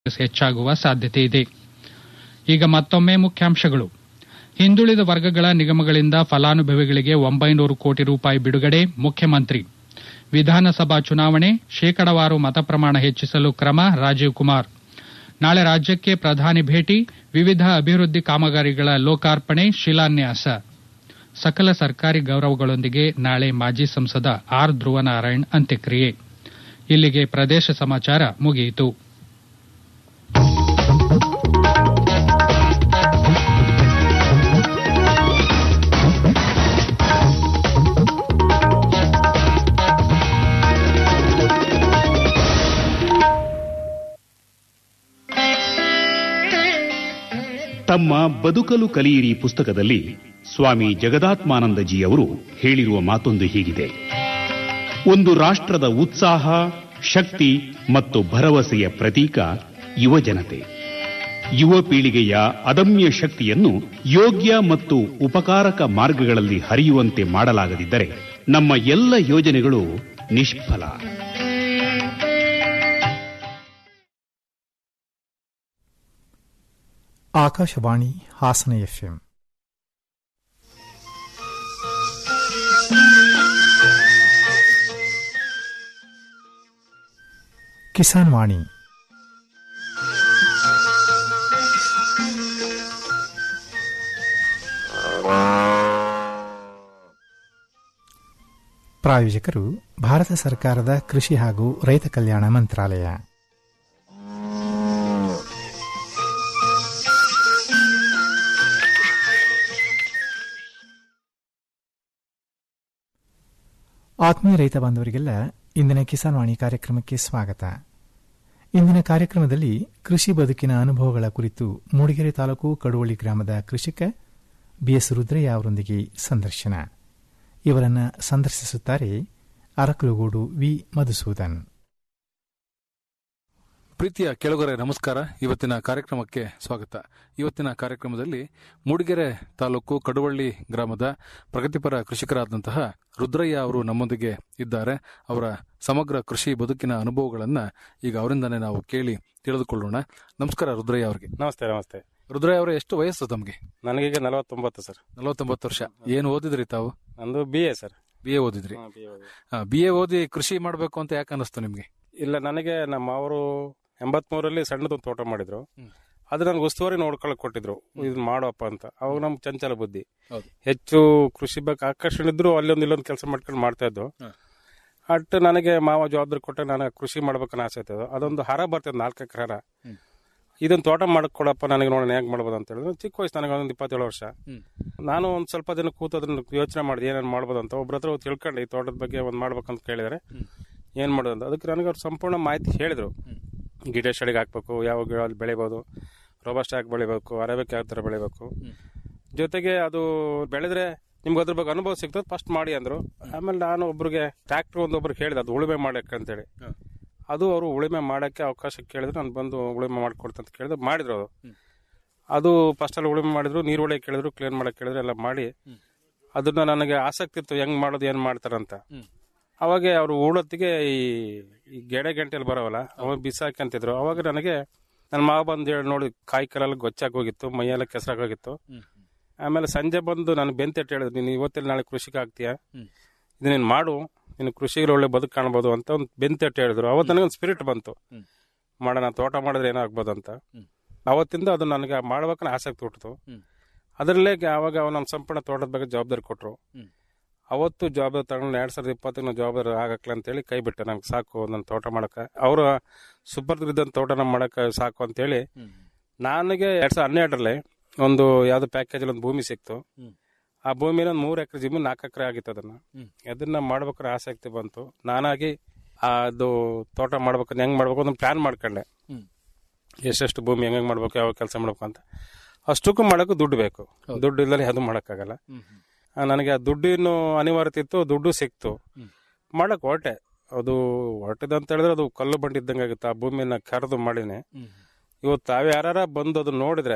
ಹೆಚ್ಚಾಗುವ ಸಾಧ್ಯತೆ ಇದೆ ಈಗ ಮತ್ತೊಮ್ಮೆ ಮುಖ್ಯಾಂಶಗಳು ಹಿಂದುಳಿದ ವರ್ಗಗಳ ನಿಗಮಗಳಿಂದ ಫಲಾನುಭವಿಗಳಿಗೆ ಒಂಬೈನೂರು ಕೋಟಿ ರೂಪಾಯಿ ಬಿಡುಗಡೆ ಮುಖ್ಯಮಂತ್ರಿ ವಿಧಾನಸಭಾ ಚುನಾವಣೆ ಶೇಕಡವಾರು ಮತ ಪ್ರಮಾಣ ಹೆಚ್ಚಿಸಲು ಕ್ರಮ ರಾಜೀವ್ ಕುಮಾರ್ ನಾಳೆ ರಾಜ್ಯಕ್ಕೆ ಪ್ರಧಾನಿ ಭೇಟಿ ವಿವಿಧ ಅಭಿವೃದ್ಧಿ ಕಾಮಗಾರಿಗಳ ಲೋಕಾರ್ಪಣೆ ಶಿಲಾನ್ಯಾಸ ಸಕಲ ಸರ್ಕಾರಿ ಗೌರವಗಳೊಂದಿಗೆ ನಾಳೆ ಮಾಜಿ ಸಂಸದ ಆರ್ ಧ್ರುವನಾರಾಯಣ್ ಅಂತ್ಯಕ್ರಿಯೆ ಇಲ್ಲಿಗೆ ಪ್ರದೇಶ ಸಮಾಚಾರ ಮುಗಿಯಿತು ತಮ್ಮ ಬದುಕಲು ಕಲಿಯಿರಿ ಪುಸ್ತಕದಲ್ಲಿ ಸ್ವಾಮಿ ಜಗದಾತ್ಮಾನಂದಜಿ ಅವರು ಹೇಳಿರುವ ಮಾತೊಂದು ಹೀಗಿದೆ ಒಂದು ರಾಷ್ಟ್ರದ ಉತ್ಸಾಹ ಶಕ್ತಿ ಮತ್ತು ಭರವಸೆಯ ಪ್ರತೀಕ ಯುವಜನತೆ ಯುವ ಪೀಳಿಗೆಯ ಅದಮ್ಯ ಶಕ್ತಿಯನ್ನು ಯೋಗ್ಯ ಮತ್ತು ಉಪಕಾರಕ ಮಾರ್ಗಗಳಲ್ಲಿ ಹರಿಯುವಂತೆ ಮಾಡಲಾಗದಿದ್ದರೆ ನಮ್ಮ ಎಲ್ಲ ಯೋಜನೆಗಳು ನಿಷ್ಫಲ ಆಕಾಶವಾಣಿ ಹಾಸನ ಎಫ್ಎಂ ಕಿಸಾನ್ ವಾಣಿ ಪ್ರಾಯೋಜಕರು ಭಾರತ ಸರ್ಕಾರದ ಕೃಷಿ ಹಾಗೂ ರೈತ ಕಲ್ಯಾಣ ಮಂತ್ರಾಲಯ ಆತ್ಮೀಯ ರೈತ ಬಾಂಧವರಿಗೆಲ್ಲ ಇಂದಿನ ಕಿಸಾನ್ ವಾಣಿ ಕಾರ್ಯಕ್ರಮಕ್ಕೆ ಸ್ವಾಗತ ಇಂದಿನ ಕಾರ್ಯಕ್ರಮದಲ್ಲಿ ಕೃಷಿ ಬದುಕಿನ ಅನುಭವಗಳ ಕುರಿತು ಮೂಡಿಗೆರೆ ತಾಲೂಕು ಕಡುವಳ್ಳಿ ಗ್ರಾಮದ ಕೃಷಿಕ ಬಿಎಸ್ ರುದ್ರಯ್ಯ ಅವರೊಂದಿಗೆ ಸಂದರ್ಶನ ಇವರನ್ನ ಸಂದರ್ಶಿಸುತ್ತಾರೆ ಅರಕಲುಗೂಡು ವಿ ಮಧುಸೂದನ್ ಪ್ರೀತಿಯ ಕೆಳಗರೆ ನಮಸ್ಕಾರ ಇವತ್ತಿನ ಕಾರ್ಯಕ್ರಮಕ್ಕೆ ಸ್ವಾಗತ ಇವತ್ತಿನ ಕಾರ್ಯಕ್ರಮದಲ್ಲಿ ಮೂಡಿಗೆರೆ ತಾಲೂಕು ಕಡುವಳ್ಳಿ ಗ್ರಾಮದ ಪ್ರಗತಿಪರ ಕೃಷಿಕರಾದಂತಹ ರುದ್ರಯ್ಯ ಅವರು ನಮ್ಮೊಂದಿಗೆ ಇದ್ದಾರೆ ಅವರ ಸಮಗ್ರ ಕೃಷಿ ಬದುಕಿನ ಅನುಭವಗಳನ್ನ ಈಗ ಅವರಿಂದನೇ ನಾವು ಕೇಳಿ ತಿಳಿದುಕೊಳ್ಳೋಣ ನಮಸ್ಕಾರ ರುದ್ರಯ್ಯ ಅವರಿಗೆ ನಮಸ್ತೆ ನಮಸ್ತೆ ರುದ್ರಯ್ಯ ಅವರೇ ಎಷ್ಟು ವಯಸ್ಸು ತಮಗೆ ನನಗೀಗ ನಲವತ್ತೊಂಬತ್ತು ಸರ್ ನಲವತ್ತೊಂಬತ್ತು ವರ್ಷ ಏನು ಓದಿದ್ರಿ ತಾವು ನಂದು B A sir B A ಓದಿದ್ರಿ ಬಿ ಎ ಓದಿ ಕೃಷಿ ಮಾಡಬೇಕು ಅಂತ ಯಾಕೆ ಅನ್ನಿಸ್ತು ನಿಮ್ಗೆ ಇಲ್ಲ ನನಗೆ ನಮ್ಮ ಅವರು ಎಂಬತ್ಮೂರಲ್ಲಿ ಸಣ್ಣದೊಂದು ತೋಟ ಮಾಡಿದ್ರು ಅದು ನನಗೆ ಉಸ್ತುವಾರಿ ನೋಡ್ಕೊಳಕ್ ಕೊಟ್ಟಿದ್ರು ಇದು ಮಾಡುವಪ್ಪ ಅಂತ ಅವಾಗ ನಮ್ಗೆ ಚಂಚಲ ಬುದ್ಧಿ ಹೌದು. ಹೆಚ್ಚು ಕೃಷಿ ಬಗ್ಗೆ ಆಕರ್ಷಣೆ ಇದ್ರು ಅಲ್ಲೊಂದು ಇಲ್ಲೊಂದು ಕೆಲಸ ಮಾಡ್ಕೊಂಡು ಮಾಡ್ತಾ ಇದ್ದು ಅಟ್ ನನಗೆ ಮಾವ ಜವಾಬ್ದಾರಿ ಕೊಟ್ಟ ನನಗೆ ಕೃಷಿ ಮಾಡ್ಬೇಕನ್ನ ಆಸೆ ಇತ್ತು ಅದೊಂದು ಹರ ಬರ್ತದೆ ನಾಲ್ಕು ಎಕರೆ ಹರ ಇದೊಂದು ತೋಟ ಮಾಡಕ್ ಕೊಡಪ್ಪ ನನಗೆ ನೋಡೋಣ ಹೇಗೆ ಮಾಡ್ಬೋದು ಅಂತ ಹೇಳಿದ್ರು ಚಿಕ್ಕ ವಯಸ್ಸು ನನಗೆ ಒಂದು ಇಪ್ಪತ್ತೇಳು ವರ್ಷ ನಾನು ಒಂದು ಸ್ವಲ್ಪ ದಿನ ಕೂತು ಅದನ್ನ ಯೋಚನೆ ಮಾಡಿದೆ ಏನೇನು ಮಾಡ್ಬೋದು ಅಂತ ಒಬ್ರ ಹತ್ರ ಹೋಗಿ ತಿಳ್ಕೊಂಡು ಈ ತೋಟದ ಬಗ್ಗೆ ಒಂದು ಮಾಡ್ಬೇಕಂತ ಕೇಳಿದರೆ ಏನು ಮಾಡೋದು ಅಂತ ಅದಕ್ಕೆ ನನಗೆ ಅವ್ರು ಸಂಪೂರ್ಣ ಮಾಹಿತಿ ಹೇಳಿದರು ಗಿಡ ಶಡಿಗೆ ಹಾಕ್ಬೇಕು ಯಾವ ಗಿಡ ಅಲ್ಲಿ ಬೆಳಿಬೋದು ರೋಬಸ್ಟ್ ಹಾಕಿ ಬೆಳಿಬೇಕು ಅರೇಬಿಕ್ ಯಾವ ಥರ ಬೆಳಿಬೇಕು ಜೊತೆಗೆ ಅದು ಬೆಳೆದ್ರೆ ನಿಮ್ಗೆ ಅದ್ರ ಬಗ್ಗೆ ಅನುಭವ ಸಿಗ್ತದೆ ಫಸ್ಟ್ ಮಾಡಿ ಅಂದರು ಆಮೇಲೆ ನಾನು ಒಬ್ರಿಗೆ ಟ್ರ್ಯಾಕ್ಟರ್ ಒಂದೊಬ್ರಿಗೆ ಹೇಳಿದೆ ಅದು ಉಳುಮೆ ಮಾಡಕ್ಕೆ ಅಂತೇಳಿ ಅದು ಅವರು ಉಳುಮೆ ಮಾಡೋಕ್ಕೆ ಅವಕಾಶ ಕೇಳಿದ್ರೆ ನಾನು ಬಂದು ಉಳುಮೆ ಮಾಡ್ಕೊಡ್ತಂತ ಕೇಳಿದ್ರೆ ಮಾಡಿದ್ರು ಅದು ಅದು ಫಸ್ಟಲ್ಲಿ ಉಳುಮೆ ಮಾಡಿದ್ರು ನೀರು ಹೊಳೆ ಕೇಳಿದ್ರು ಕ್ಲೀನ್ ಮಾಡಕ್ಕೆ ಕೇಳಿದ್ರು ಎಲ್ಲ ಮಾಡಿ ಅದನ್ನ ನನಗೆ ಆಸಕ್ತಿ ಇತ್ತು ಹೆಂಗ್ ಮಾಡೋದು ಏನ್ ಮಾಡ್ತಾರಂತ ಅವಾಗ ಅವರು ಉಳೊತ್ತಿಗೆ ಈ ಈ ಗೆಡೆ ಗಂಟೆಲಿ ಬರೋವಲ್ಲ ಅವಾಗ ಬಿಸಾಕಂತಿದ್ರು ಅವಾಗ ನನಗೆ ನನ್ನ ಮಾವ ಬಂದು ಹೇಳಿ ನೋಡಿ ಕಾಯಿ ಕಲೆಲ್ಲ ಗೊಚ್ಚಾಗಿ ಹೋಗಿತ್ತು ಮೈಯೆಲ್ಲ ಕೆಸರಾಗೋಗಿತ್ತು ಆಮೇಲೆ ಸಂಜೆ ಬಂದು ನಾನು ಬೆಂತೆಟ್ಟು ಹೇಳಿದ್ರು ನೀನು ಇವತ್ತಿನ ನಾಳೆ ಕೃಷಿಗೆ ಆಗ್ತೀಯಾ ಇದು ನೀನು ಮಾಡು ನೀನು ಕೃಷಿಗೆ ಒಳ್ಳೆ ಬದುಕು ಕಾಣ್ಬೋದು ಅಂತ ಒಂದು ಬೆಂತೆಟ್ಟು ಹೇಳಿದ್ರು ಅವತ್ತು ನನಗೊಂದು ಸ್ಪಿರಿಟ್ ಬಂತು ಮಾಡೋಣ ತೋಟ ಮಾಡಿದ್ರೆ ಏನಾಗ್ಬೋದು ಅಂತ ಅವತ್ತಿಂದ ಅದು ನನಗೆ ಮಾಡ್ಬೇಕನ್ನ ಆಸಕ್ತಿ ಹುಟ್ಟಿತು ಅದರಲ್ಲೇ ಅವಾಗ ನನ್ನ ಸಂಪೂರ್ಣ ತೋಟದ ಬಗ್ಗೆ ಜವಾಬ್ದಾರಿ ಕೊಟ್ಟರು ಅವತ್ತು ಜವಾಬ್ದಾರಿ ತಗೊಂಡು ಎರಡ್ ಸಾವಿರದ ಇಪ್ಪತ್ತಕ್ಕೆ ನಾನು ಜವಾಬ್ದಾರಿ ಆಗಕ್ಲ ಅಂತೇಳಿ ಕೈ ಬಿಟ್ಟೆ ನಂಗೆ ಸಾಕು ನನ್ನ ತೋಟ ಮಾಡಕ್ಕೆ ಅವರು ಸುಪರ್ದಿದ್ದಂಥ ತೋಟನ ಮಾಡಕ್ಕೆ ಸಾಕು ಅಂತೇಳಿ ನನಗೆ ಎರಡ್ ಸಾವಿರದ ಹನ್ನೆರಡರಲ್ಲಿ ಒಂದು ಯಾವ್ದೋ ಪ್ಯಾಕೇಜ್ ಒಂದು ಭೂಮಿ ಸಿಕ್ತು ಆ ಭೂಮಿನ ಒಂದು ಮೂರು ಎಕರೆ ಜಮೀನು ನಾಲ್ಕು ಎಕರೆ ಆಗಿತ್ತು ಅದನ್ನ ಅದನ್ನ ಮಾಡ್ಬೇಕಾದ್ರೆ ಆಸಕ್ತಿ ಬಂತು ನಾನಾಗಿ ಅದು ತೋಟ ಮಾಡ್ಬೇಕಂದ್ರೆ ಹೆಂಗ್ ಮಾಡ್ಬೇಕು ಅದನ್ನ ಪ್ಲಾನ್ ಮಾಡ್ಕೊಂಡೆ ಎಷ್ಟೆಷ್ಟು ಭೂಮಿ ಹೆಂಗ್ ಮಾಡ್ಬೇಕು ಯಾವ ಕೆಲಸ ಮಾಡ್ಬೇಕು ಅಂತ ಅಷ್ಟಕ್ಕೂ ಮಾಡಕ್ಕೂ ದುಡ್ಡು ಬೇಕು ದುಡ್ಡು ಇಲ್ಲದೆ ಅದು ಮಾಡೋಕ್ಕಾಗಲ್ಲ ಆ, ನನಗೆ ಆ ದುಡ್ಡಿನ ಅನಿವಾರ್ಯತೆ ಇತ್ತು ದುಡ್ಡು ಸಿಕ್ತು ಮಾಡಕ್ ಹೊರಟೆ ಅದು ಹೊರಟಿದೆ ಅಂತ ಹೇಳಿದ್ರೆ ಅದು ಕಲ್ಲು ಬಂಡಿ ಇದ್ದಂಗೆ ಆಗುತ್ತೆ ಆ ಭೂಮಿನ ಕರೆದು ಮಾಡಿನಿ ಇವತ್ತು ತಾವ್ ಯಾರ ಬಂದು ಅದನ್ನ ನೋಡಿದ್ರೆ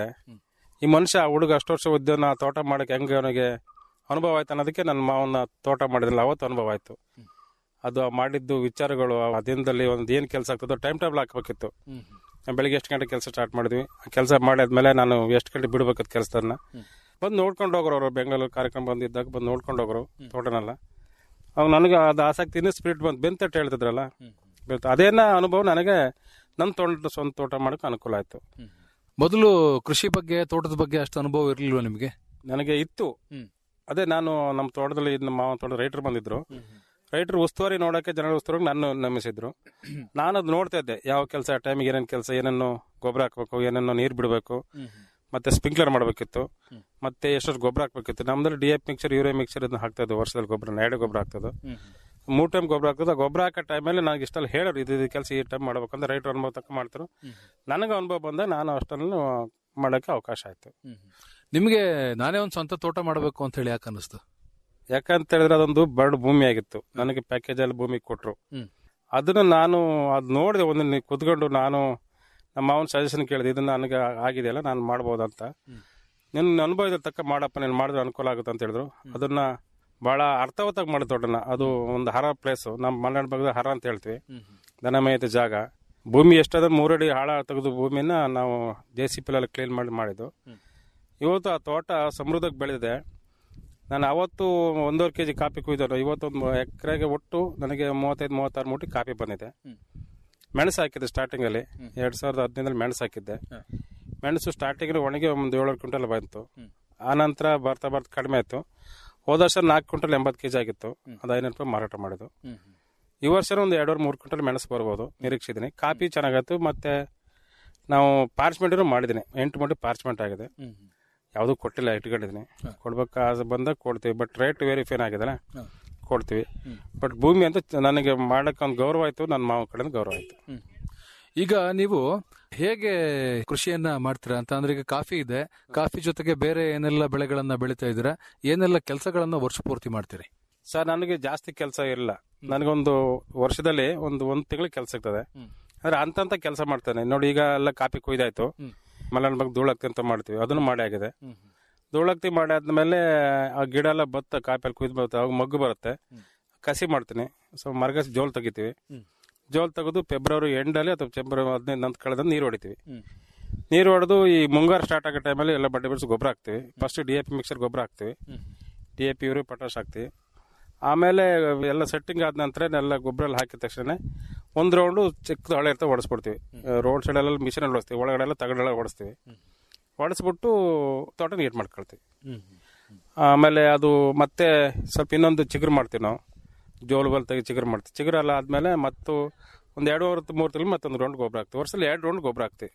ಈ ಮನುಷ್ಯ ಆ ಹುಡುಗ ಅಷ್ಟು ವರ್ಷ ಉದ್ಯೋಗ ಆ ತೋಟ ಮಾಡಕ್ಕೆ ಹೆಂಗೆ ಅವನಿಗೆ ಅನುಭವ ಆಯ್ತು ಅನ್ನೋದಕ್ಕೆ ನನ್ನ ಮಾವನ ತೋಟ ಮಾಡಿದ್ರಲ್ಲ ಅವತ್ತು ಅನುಭವ ಆಯ್ತು ಅದು ಆ ಮಾಡಿದ್ದು ವಿಚಾರಗಳು ಆ ದಿನದಲ್ಲಿ ಒಂದು ಏನ್ ಕೆಲಸ ಆಗ್ತದೋ ಟೈಮ್ ಟೇಬಲ್ ಹಾಕ್ಬೇಕಿತ್ತು ಬೆಳಿಗ್ಗೆ ಎಷ್ಟು ಗಂಟೆ ಕೆಲಸ ಸ್ಟಾರ್ಟ್ ಮಾಡಿದ್ವಿ ಕೆಲಸ ಮಾಡಿದ್ಮೇಲೆ ನಾನು ಎಷ್ಟು ಗಂಟೆ ಬಿಡ್ಬೇಕದು ಕೆಲಸದನ್ನ ಬಂದು ನೋಡ್ಕೊಂಡು ಹೋಗೋರು ಅವರು ಬೆಂಗಳೂರು ಕಾರ್ಯಕ್ರಮ ಬಂದಿದ್ದಾಗ ಬಂದು ನೋಡ್ಕೊಂಡು ಹೋಗೋರು ತೋಟನೆಲ್ಲ ಅವಾಗ ನನಗೆ ಅದು ಆಸಕ್ತಿಯಿಂದ ಸ್ಪಿರಿಟ್ ಬಂದು ಬೆಂತಟ್ಟು ಹೇಳ್ತಿದ್ರಲ್ಲ ಬೆಂತ ಅದೇನ ಅನುಭವ ನನಗೆ ನನ್ನ ತೋಟ ಸ್ವಂತ ತೋಟ ಮಾಡೋಕೆ ಅನುಕೂಲ ಆಯಿತು ಮೊದಲು ಕೃಷಿ ಬಗ್ಗೆ ತೋಟದ ಬಗ್ಗೆ ಅಷ್ಟು ಅನುಭವ ಇರಲಿಲ್ವಾ ನಿಮಗೆ ನನಗೆ ಇತ್ತು ಹ್ಮ್. ಅದೇ ನಾನು ನಮ್ಮ ತೋಟದಲ್ಲಿ ನಮ್ಮ ಮಾವ ತೋಟದ ರೈತರು ಬಂದಿದ್ರು ರೈತರು ಉಸ್ತುವಾರಿ ನೋಡೋಕೆ ಜನರ ಉಸ್ತುವಾರಿ ನನ್ನ ನಂಬಿಸಿದ್ರು ನಾನು ಅದು ನೋಡ್ತಾ ಇದ್ದೆ ಯಾವ ಕೆಲಸ ಟೈಮಿಗೆ ಏನೇನು ಕೆಲಸ ಏನೇನು ಗೊಬ್ಬರ ಹಾಕ್ಬೇಕು ಏನೇನೋ ನೀರು ಬಿಡಬೇಕು ಮತ್ತೆ ಸ್ಪ್ರಿಂಕ್ಲರ್ ಮಾಡಬೇಕಿತ್ತು ಮತ್ತೆ ಎಷ್ಟೊತ್ತು ಗೊಬ್ಬರ ಹಾಕ್ಬೇಕಿತ್ತು ನಮ್ದಲ್ಲಿ D F mixer urea mixer ಇದನ್ನ ಹಾಕ್ತಾ ಇದ್ದು ವರ್ಷದಲ್ಲಿ ಗೊಬ್ಬರ ಎರಡು ಗೊಬ್ಬರ ಹಾಕ್ತದ್ದು ಮೂರು ಟೈಮ್ ಗೊಬ್ಬರ ಹಾಕ್ತದೆ ಆ ಗೊಬ್ಬರ ಹಾಕೋ ಟೈಮಲ್ಲಿ ನನಗೆ ಇಷ್ಟಲ್ಲಿ ಹೇಳೋರು ಇದು ಕೆಲಸ ಈ ಟೈಮ್ ಮಾಡ್ಬೇಕಂದ್ರೆ ರೈತರು ಅನುಭವ ತಕ್ಕ ಮಾಡ್ತಾರೆ ನನಗೆ ಅನುಭವ ಬಂದ ನಾನು ಅಷ್ಟನ್ನು ಮಾಡೋಕ್ಕೆ ಅವಕಾಶ ಆಯಿತು ನಿಮಗೆ ನಾನೇ ಒಂದು ಸ್ವಂತ ತೋಟ ಮಾಡಬೇಕು ಅಂತ ಹೇಳಿ ಯಾಕೆ ಅನ್ನಿಸ್ತು ಯಾಕಂತ ಹೇಳಿದ್ರೆ ಅದೊಂದು ಬರಡು ಭೂಮಿ ಆಗಿತ್ತು ನನಗೆ ಪ್ಯಾಕೇಜ್ ಅಲ್ಲಿ ಭೂಮಿ ಕೊಟ್ರು ಹ್ಮ್. ಅದನ್ನ ನಾನು ಅದು ನೋಡಿದೆ ಒಂದು ನಿ- ಕುತ್ಕೊಂಡು ನಾನು ನಮ್ಮ ಮಾವನ ಸಜೆಷನ್ ಕೇಳಿದೆ ಇದನ್ನ ನನಗೆ ಆಗಿದೆಯಲ್ಲ ನಾನು ಮಾಡ್ಬೋದಂತ ನಿನ್ನ ಅನುಭವದ ತಕ್ಕ ಮಾಡಪ್ಪ ನೀನು ಮಾಡಿದ್ರೆ ಅನುಕೂಲ ಆಗುತ್ತೆ ಅಂತ ಹೇಳಿದ್ರು ಅದನ್ನ ಬಹಳ ಅರ್ಥವತ್ತಾಗಿ ಮಾಡಿದ ತೋಟನ ಅದು ಒಂದು ಹರ ಪ್ಲೇಸು ನಮ್ಮ ಮಲೆನಾಡು ಭಾಗದ ಹರ ಅಂತ ಹೇಳ್ತೀವಿ ದನ ಮೇಯ್ದ ಜಾಗ ಭೂಮಿ ಎಷ್ಟಾದ್ರೆ ಮೂರಡಿ ಹಾಳ ತೆಗೆದು ಭೂಮಿನ ನಾವು ಜೆ ಸಿ ಪಿಲೆಲ್ಲ ಕ್ಲೀನ್ ಮಾಡಿ ಮಾಡಿದ್ದು ಇವತ್ತು ಆ ತೋಟ ಸಮೃದ್ಧಕ್ಕೆ ಬೆಳೆದಿದೆ ನಾನು ಅವತ್ತು ಒಂದೂವರೆ ಕೆ ಜಿ ಕಾಫಿ ಕುಯ್ದನು ಇವತ್ತೊಂದು ಎಕರೆಗೆ ಒಟ್ಟು ನನಗೆ ಮೂವತ್ತೈದು ಮೂವತ್ತಾರು ಮೂಟಿ ಕಾಫಿ ಬಂದಿದೆ ಮೆಣಸು ಹಾಕಿದ್ದೆ ಸ್ಟಾರ್ಟಿಂಗಲ್ಲಿ ಎರಡು ಸಾವಿರದ ಹದಿನೈದರಲ್ಲಿ ಮೆಣಸು ಹಾಕಿದ್ದೆ ಮೆಣಸು ಸ್ಟಾರ್ಟಿಂಗ್ ಒಣಗಿ ಒಂದು ಏಳು ಕ್ವಿಂಟಲ್ ಬಂತು ಆನಂತರ ಬರ್ತಾ ಬರ್ತಾ ಕಡಿಮೆ ಆಯಿತು ಹೋದ ವರ್ಷ ನಾಲ್ಕು ಕ್ವಿಂಟಲ್ ಎಂಬತ್ತು ಕೆ ಜಿ ಆಗಿತ್ತು ಅದು ಐನೂರು ರೂಪಾಯಿ ಮಾರಾಟ ಮಾಡಿದ್ದು ಈ ವರ್ಷ ಒಂದು ಎರಡೂವರೆ ಮೂರು ಕ್ವಿಂಟಲ್ ಮೆಣಸು ಬರ್ಬೋದು ನಿರೀಕ್ಷಿದ್ದೀನಿ ಕಾಫಿ ಚೆನ್ನಾಗಾಯ್ತು ಮತ್ತೆ ನಾವು ಪಾರ್ಚ್ಮೆಂಟ್ ಮಾಡಿದ್ದೀನಿ ಎಂಟು ಮೂಟೆ ಪಾರ್ಚ್ಮೆಂಟ್ ಆಗಿದೆ ಯಾವುದೂ ಕೊಟ್ಟಿಲ್ಲ ಇಟ್ಕೊಂಡಿದ್ದೀನಿ ಕೊಡ್ಬೇಕಾದ ಬಂದಾಗ ಕೊಡ್ತೀವಿ ಬಟ್ ರೇಟ್ ವೆರಿಫೈನ್ ಆಗಿದೆಲ್ಲ ಕೊಡ್ತೀವಿ ಬಟ್ ಭೂಮಿ ಅಂತ ಚ- ನನಗೆ ಮಾಡಕ್ಕೆ ಒಂದು ಗೌರವ ಆಯ್ತು ನನ್ನ ಮಾವ ಕಡೆಯಿಂದ ಗೌರವ ಆಯ್ತು ಈಗ ನೀವು ಹೇಗೆ ಕೃಷಿಯನ್ನ ಮಾಡ್ತೀರಾ ಅಂತ ಅಂದ್ರೆ ಈಗ ಕಾಫಿ ಇದೆ ಕಾಫಿ ಜೊತೆಗೆ ಬೇರೆ ಏನೆಲ್ಲ ಬೆಳೆಗಳನ್ನ ಬೆಳಿತಾ ಇದ್ದೀರಾ ಏನೆಲ್ಲ ಕೆಲಸಗಳನ್ನ ವರ್ಷ ಪೂರ್ತಿ ಮಾಡ್ತೀರಿ ಸರ್ ನನಗೆ ಜಾಸ್ತಿ ಕೆಲಸ ಇಲ್ಲ ನನಗೊಂದು ವರ್ಷದಲ್ಲಿ ಒಂದು ಒಂದು ತಿಂಗಳು ಕೆಲಸ ಇರ್ತದೆ ಅಂದ್ರೆ ಅಂತಂತ ಕೆಲಸ ಮಾಡ್ತೇನೆ ನೋಡಿ ಈಗ ಎಲ್ಲ ಕಾಫಿ ಕುಯ್ದಾಯ್ತು ಮಲನ ಬಗ್ಗೆ ಧೂಳಕ್ತಿ ಅಂತ ಮಾಡ್ತೀವಿ ಅದನ್ನು ಮಾಡಿ ಆಗಿದೆ ಧೂಳಕ್ತಿ ಮಾಡಿ ಆದ್ಮೇಲೆ ಆ ಗಿಡ ಎಲ್ಲ ಬತ್ತ ಕಾಫಿಯಲ್ಲಿ ಕುಯ್ದು ಬರುತ್ತೆ ಅವಾಗ ಮಗ್ಗು ಬರುತ್ತೆ ಕಸಿ ಮಾಡ್ತೀನಿ ಸೊ ಮರಗಸಿ ಜೋಲ್ ತೆಗಿತೀವಿ ಜೋಲ್ ತೆಗೆದು ಫೆಬ್ರವರಿ ಎಂಡಲ್ಲಿ ಅಥವಾ ಫೆಬ್ರವರಿ ಹದಿನೈದು ನಂತರ ಕಳೆದ ನೀರು ಹೊಡಿತೀವಿ ನೀರು ಹೊಡೆದು ಈ ಮುಂಗಾರು ಸ್ಟಾರ್ಟ್ ಆಗೋ ಟೈಮಲ್ಲಿ ಎಲ್ಲ ಬಡ್ಡೆ ಬಿಡಿಸಿ ಗೊಬ್ಬರ ಹಾಕ್ತೀವಿ first D A P mixer ಗೊಬ್ಬರ ಹಾಕ್ತೀವಿ D A P urea potash ಹಾಕ್ತೀವಿ ಆಮೇಲೆ ಎಲ್ಲ ಸೆಟ್ಟಿಂಗ್ ಆದ ನಂತರ ಎಲ್ಲ ಗೊಬ್ಬರ ಎಲ್ಲ ಹಾಕಿದ ತಕ್ಷಣ ಒಂದು ರೌಂಡು ಚಿಕ್ಕದು ಹಳೆ ಇರ್ತವೆ ಹೊಡೆಸ್ಬಿಡ್ತೀವಿ ರೋಡ್ ಸೈಡಲ್ಲೆಲ್ಲ ಮಿಷಿನಲ್ಲಿ ಹೊಡಿಸ್ತೀವಿ ಒಳಗಡೆ ಎಲ್ಲ ತಗಡೆಲ್ಲ ಹೊಡಿಸ್ತೀವಿ ಹೊಡೆಸ್ಬಿಟ್ಟು ತೋಟ ನೀಟ್ ಮಾಡ್ಕೊಳ್ತೀವಿ ಆಮೇಲೆ ಅದು ಮತ್ತೆ ಸ್ವಲ್ಪ ಇನ್ನೊಂದು ಚಿಗುರು ಮಾಡ್ತೀವಿ ನಾವು ಜೋಲು ಬಲ್ ತೆಗಿ ಚಿಗುರು ಮಾಡ್ತೀವಿ ಚಿಗುರು ಎಲ್ಲ ಆದ್ಮೇಲೆ ಮತ್ತು ಒಂದು ಎರಡು ಮೂರು ತಿಂಗಳು ಮತ್ತೊಂದು ರೌಂಡ್ ಗೊಬ್ಬರ ಹಾಕ್ತೀವಿ ವರ್ಷದಲ್ಲಿ ಎರಡು ರೌಂಡ್ ಗೊಬ್ಬರ ಹಾಕ್ತೀವಿ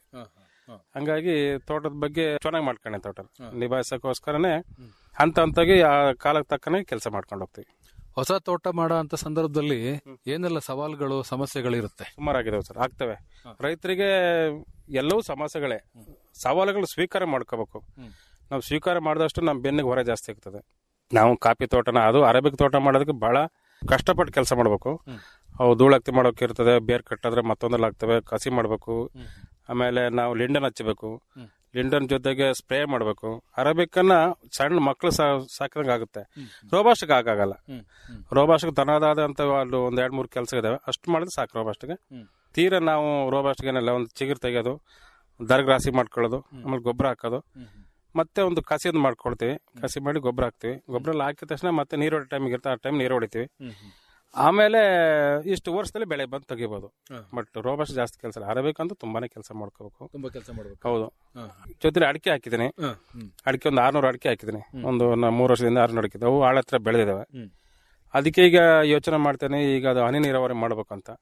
ಹಂಗಾಗಿ ತೋಟದ ಬಗ್ಗೆ ಚೆನ್ನಾಗಿ ಮಾಡ್ಕೊಂಡೆ ತೋಟ ನಿಭಾಯಿಸೋಕ್ಕೋಸ್ಕರನೇ ಹಂತ ಹಂತಾಗಿ ಆ ಕಾಲಕ್ಕೆ ತಕ್ಕನೆ ಕೆಲಸ ಮಾಡ್ಕೊಂಡು ಹೋಗ್ತೀವಿ ಹೊಸ ತೋಟ ಮಾಡೋ ಅಂತ ಸಂದರ್ಭದಲ್ಲಿ ಏನೆಲ್ಲ ಸವಾಲುಗಳು ಸಮಸ್ಯೆಗಳಿರುತ್ತೆ ಸುಮಾರಾಗಿದ್ದಾವೆ ಸರ್ ಆಗ್ತವೆ ರೈತರಿಗೆ ಎಲ್ಲವೂ ಸಮಸ್ಯೆಗಳೇ ಸವಾಲುಗಳು ಸ್ವೀಕಾರ ಮಾಡ್ಕೋಬೇಕು ನಾವು ಸ್ವೀಕಾರ ಮಾಡಿದಷ್ಟು ನಮ್ಮ ಬೆನ್ನಿಗೆ ಹೊರ ಜಾಸ್ತಿ ಆಗ್ತದೆ ನಾವು ಕಾಫಿ ತೋಟನ ಅದು ಅರೇಬಿಕ್ ತೋಟ ಮಾಡೋದಕ್ಕೆ ಬಹಳ ಕಷ್ಟಪಟ್ಟು ಕೆಲಸ ಮಾಡಬೇಕು ಅವು ಧೂಳಕ್ತಿ ಮಾಡೋಕೆ ಇರ್ತದೆ ಬೇರ್ ಕಟ್ಟಿದ್ರೆ ಮತ್ತೊಂದಲ್ಲಿ ಆಗ್ತವೆ ಕಸಿ ಮಾಡಬೇಕು ಆಮೇಲೆ ನಾವು ಲಿಂಡನ್ ಹಚ್ಚಬೇಕು ಲಿಂಡನ್ ಜೊತೆಗೆ ಸ್ಪ್ರೇ ಮಾಡಬೇಕು ಅರೇಬಿಕನ್ನ ಸಣ್ಣ ಮಕ್ಕಳು ಸಾಕಿದಂಗೆ ಆಗುತ್ತೆ ರೋಬಾಸ್ಟ್ಗೆ ಆಗಾಗಲ್ಲ ರೋಬಾಸ್ಟ್ಗೆ ತನ್ನದಾದಂತ ಅಲ್ಲಿ ಒಂದ್ ಎರಡ್ ಮೂರು ಕೆಲಸ ಇದಾವೆ ಅಷ್ಟು ಮಾಡಿದ್ರೆ ಸಾಕು ರೋಬಾಸ್ಟ್ಗೆ ತೀರಾ ನಾವು ರೋಬಾಸ್ಟ್ಗೆನೆಲ್ಲ ಒಂದು ಚಿಗುರು ತೆಗೆಯೋದು ದರ್ಗ್ ರಾಶಿ ಮಾಡ್ಕೊಳ್ಳೋದು ಆಮೇಲೆ ಗೊಬ್ಬರ ಹಾಕೋದು ಮತ್ತೆ ಒಂದು ಕಸಿದ್ ಮಾಡ್ಕೊಳ್ತೀವಿ ಕಸಿ ಮಾಡಿ ಗೊಬ್ಬರ ಹಾಕ್ತಿವಿ ಗೊಬ್ಬರ ಎಲ್ಲ ಹಾಕಿದ ತಕ್ಷಣ ಮತ್ತೆ ನೀರು ಹೊಡೆ ಟೈಮಿಗೆ ಇರುತ್ತೆ ಆ ಟೈಮ್ ನೀರು ಹೊಡಿತೀವಿ ಆಮೇಲೆ ಇಷ್ಟು ವರ್ಷದಲ್ಲಿ ಬೆಳೆ ಬಂದು ತೆಗಿಬೋದು ಬಟ್ ರೋಬಾಸ್ಟ್ ಜಾಸ್ತಿ ಕೆಲಸ ಇಲ್ಲ ಅರಬೇಕಂತೂ ತುಂಬಾನೇ ಕೆಲಸ ಮಾಡ್ಕೋಬೇಕು ತುಂಬಾ ಕೆಲಸ ಮಾಡಬೇಕು ಹೌದು ಜೊತೆಲಿ ಅಡಿಕೆ ಹಾಕಿದ್ದೀನಿ ಅಡಿಕೆ ಒಂದು ಆರ್ನೂರು ಅಡಿಕೆ ಹಾಕಿದ್ದೀನಿ ಒಂದು ನ- ಮೂರು ವರ್ಷದಿಂದ ಆರ್ನೂರು ಅಡಿಕೆ ಅವು ಆಳ ಹತ್ರ ಬೆಳೆದಿದ್ದಾವೆ ಅದಕ್ಕೆ ಈಗ ಯೋಚನೆ ಮಾಡ್ತೇನೆ ಈಗ ಅದು ಹನಿ ನೀರಾವರಿ ಮಾಡ್ಬೇಕಂತ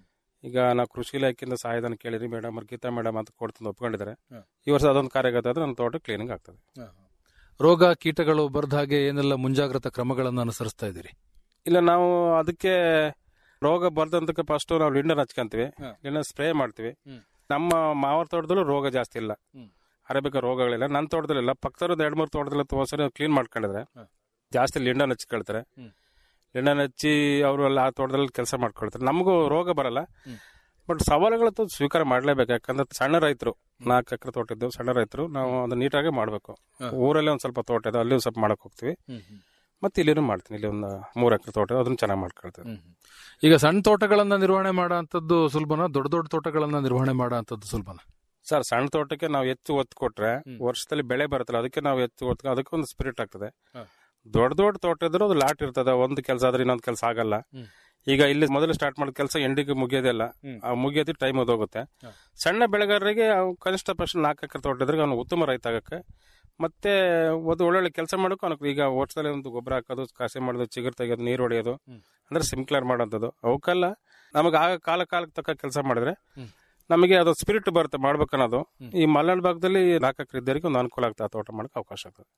ಈಗ ನಾವು ಕೃಷಿ ಇಲಾಖೆಯಿಂದ ಸಹಾಯಧನ ಕೇಳಿದ್ರಿ ಮೇಡಮ್ ಅವ್ರು ಗೀತಾ ಮೇಡಮ್ ಅಂತ ಕೊಡ್ತಂದು ಒಪ್ಕೊಂಡಿದ್ದಾರೆ ಈ ವರ್ಷ ಅದೊಂದು ಕಾರ್ಯಗತ ಆದ್ರೆ ನನ್ನ ತೋಟ ಕ್ಲೀನಿಂಗ್ ಆಗ್ತದೆ ರೋಗ ಕೀಟಗಳು ಬರದ ಹಾಗೆ ಏನೆಲ್ಲ ಮುಂಜಾಗ್ರತಾ ಕ್ರಮಗಳನ್ನು ಅನುಸರಿಸ್ತಾ ಇದ್ದೀರಿ ಇಲ್ಲ ನಾವು ಅದಕ್ಕೆ ರೋಗ ಬರ್ದಂತಕ್ಕೆ ಫಸ್ಟ್ ನಾವು ಲಿಂಡನ್ ಹಚ್ಕೊಂತೀವಿ ಲಿಂಡನ್ ಸ್ಪ್ರೇ ಮಾಡ್ತೀವಿ ನಮ್ಮ ಮಾವರ ತೋಟದಲ್ಲೂ ರೋಗ ಜಾಸ್ತಿ ಇಲ್ಲ ಅರೇಬಿಕ ರೋಗಗಳಿಲ್ಲ ನನ್ನ ತೋಟದಲ್ಲಿಲ್ಲ ಪಕ್ಕದ ಒಂದು ಎರಡು ಮೂರು ತೋಟದಲ್ಲಿ ಒಂದ್ಸರಿ ಕ್ಲೀನ್ ಮಾಡ್ಕೊಂಡಿದ್ರೆ ಜಾಸ್ತಿ ಲಿಂಡನ್ ಹಚ್ಕೊಳ್ತಾರೆ ಲಿಂಡನ್ ಹಚ್ಚಿ ಅವರು ಎಲ್ಲ ಆ ತೋಟದಲ್ಲಿ ಕೆಲಸ ಮಾಡ್ಕೊಳ್ತಾರೆ ನಮಗೂ ರೋಗ ಬರಲ್ಲ ಬಟ್ ಸವಾಲುಗಳಂತೂ ಸ್ವೀಕಾರ ಮಾಡಲೇಬೇಕು ಯಾಕಂದ್ರೆ ಸಣ್ಣ ರೈತರು ನಾಲ್ಕು ಎಕರೆ ತೋಟ ಇದ್ದು ಸಣ್ಣ ರೈತರು ನಾವು ಅದನ್ನ ನೀಟಾಗಿ ಮಾಡಬೇಕು ಊರಲ್ಲಿ ಒಂದು ಸ್ವಲ್ಪ ತೋಟ ಇದೆ ಅಲ್ಲಿ ಸ್ವಲ್ಪ ಮಾಡಕ್ ಹೋಗ್ತೀವಿ ಮತ್ತೆ ಇಲ್ಲಿನೂ ಮಾಡ್ತೀನಿ ಇಲ್ಲಿ ಒಂದು ಮೂರು ಎಕರೆ ತೋಟ ಅದನ್ನು ಚೆನ್ನಾಗಿ ಮಾಡ್ಕೊಳ್ತೇವೆ ಈಗ ಸಣ್ಣ ತೋಟಗಳನ್ನ ನಿರ್ವಹಣೆ ಮಾಡೋ ಸುಲಭನ ದೊಡ್ಡ ದೊಡ್ಡ ತೋಟಗಳನ್ನ ನಿರ್ವಹಣೆ ಮಾಡೋ ಸುಲಭನ ಸರ್ ಸಣ್ಣ ತೋಟಕ್ಕೆ ನಾವು ಹೆಚ್ಚು ಒತ್ತು ಕೊಟ್ರೆ ಹ್ಮ್. ವರ್ಷದಲ್ಲಿ ಬೆಳೆ ಬರುತ್ತಲ್ಲ ಅದಕ್ಕೆ ನಾವು ಹೆಚ್ಚು ಒತ್ತು ಅದಕ್ಕೆ ಒಂದು ಸ್ಪಿರಿಟ್ ಆಗ್ತದೆ ಹ. ದೊಡ್ಡ ದೊಡ್ಡ ತೋಟ ಇದ್ರೆ ಅದು ಲಾಟ್ ಇರ್ತದೆ ಒಂದು ಕೆಲಸ ಆದ್ರೆ ಇನ್ನೊಂದು ಕೆಲಸ ಆಗಲ್ಲ ಹ್ಮ್. ಈಗ ಇಲ್ಲಿ ಮೊದಲು ಸ್ಟಾರ್ಟ್ ಮಾಡಿದ ಕೆಲಸ ಎಂಡಿಗೆ ಮುಗಿಯೋದಿಲ್ಲ ಹ್ಮ್. ಆ ಮುಗಿಯೋದು ಟೈಮ್ ಹೋಗುತ್ತೆ ಹ. ಸಣ್ಣ ಬೆಳೆಗಾರರಿಗೆ ಅವು ಕನಿಷ್ಠ ಪಕ್ಷ ನಾಲ್ಕು ಎಕರೆ ತೋಟ ಇದ್ರೆ ಅವನು ಉತ್ತಮ ರೈತ ಆಗಕ್ಕೆ ಮತ್ತೆ ಒಂದು ಒಳ್ಳೊಳ್ಳೆ ಕೆಲಸ ಮಾಡೋಕೆ ಅವನಿಗೆ ಈಗ ವರ್ಷದಲ್ಲಿ ಒಂದು ಗೊಬ್ಬರ ಹಾಕೋದು ಕಸಿ ಮಾಡೋದು ಚಿಗುರು ತೆಗೆಯೋದು ನೀರು ಹೊಡೆಯೋದು ಹ್ಮ್. ಅಂದ್ರೆ ಸಿಂಕ್ಲರ್ ಮಾಡೋಂಥದ್ದು ಅವಕ್ಕೆಲ್ಲ ನಮಗೆ ಆಗ ಕಾಲ ಕಾಲಕ್ಕೆ ತಕ್ಕ ಕೆಲಸ ಮಾಡಿದ್ರೆ ಹ್ಮ್. ನಮಗೆ ಅದು ಸ್ಪಿರಿಟ್ ಬರುತ್ತೆ ಮಾಡ್ಬೇಕನ್ನೋದು ಹ್ಮ್. ಈ ಮಲೆನಾಡು ಭಾಗದಲ್ಲಿ ನಾಲ್ಕು ಎಕರೆ ಇದ್ದವರಿಗೆ ಒಂದು ಅನುಕೂಲ ಆಗ್ತದೆ ಆ ತೋಟ ಮಾಡಕ್ಕೆ ಅವಕಾಶ ಆಗ್ತದೆ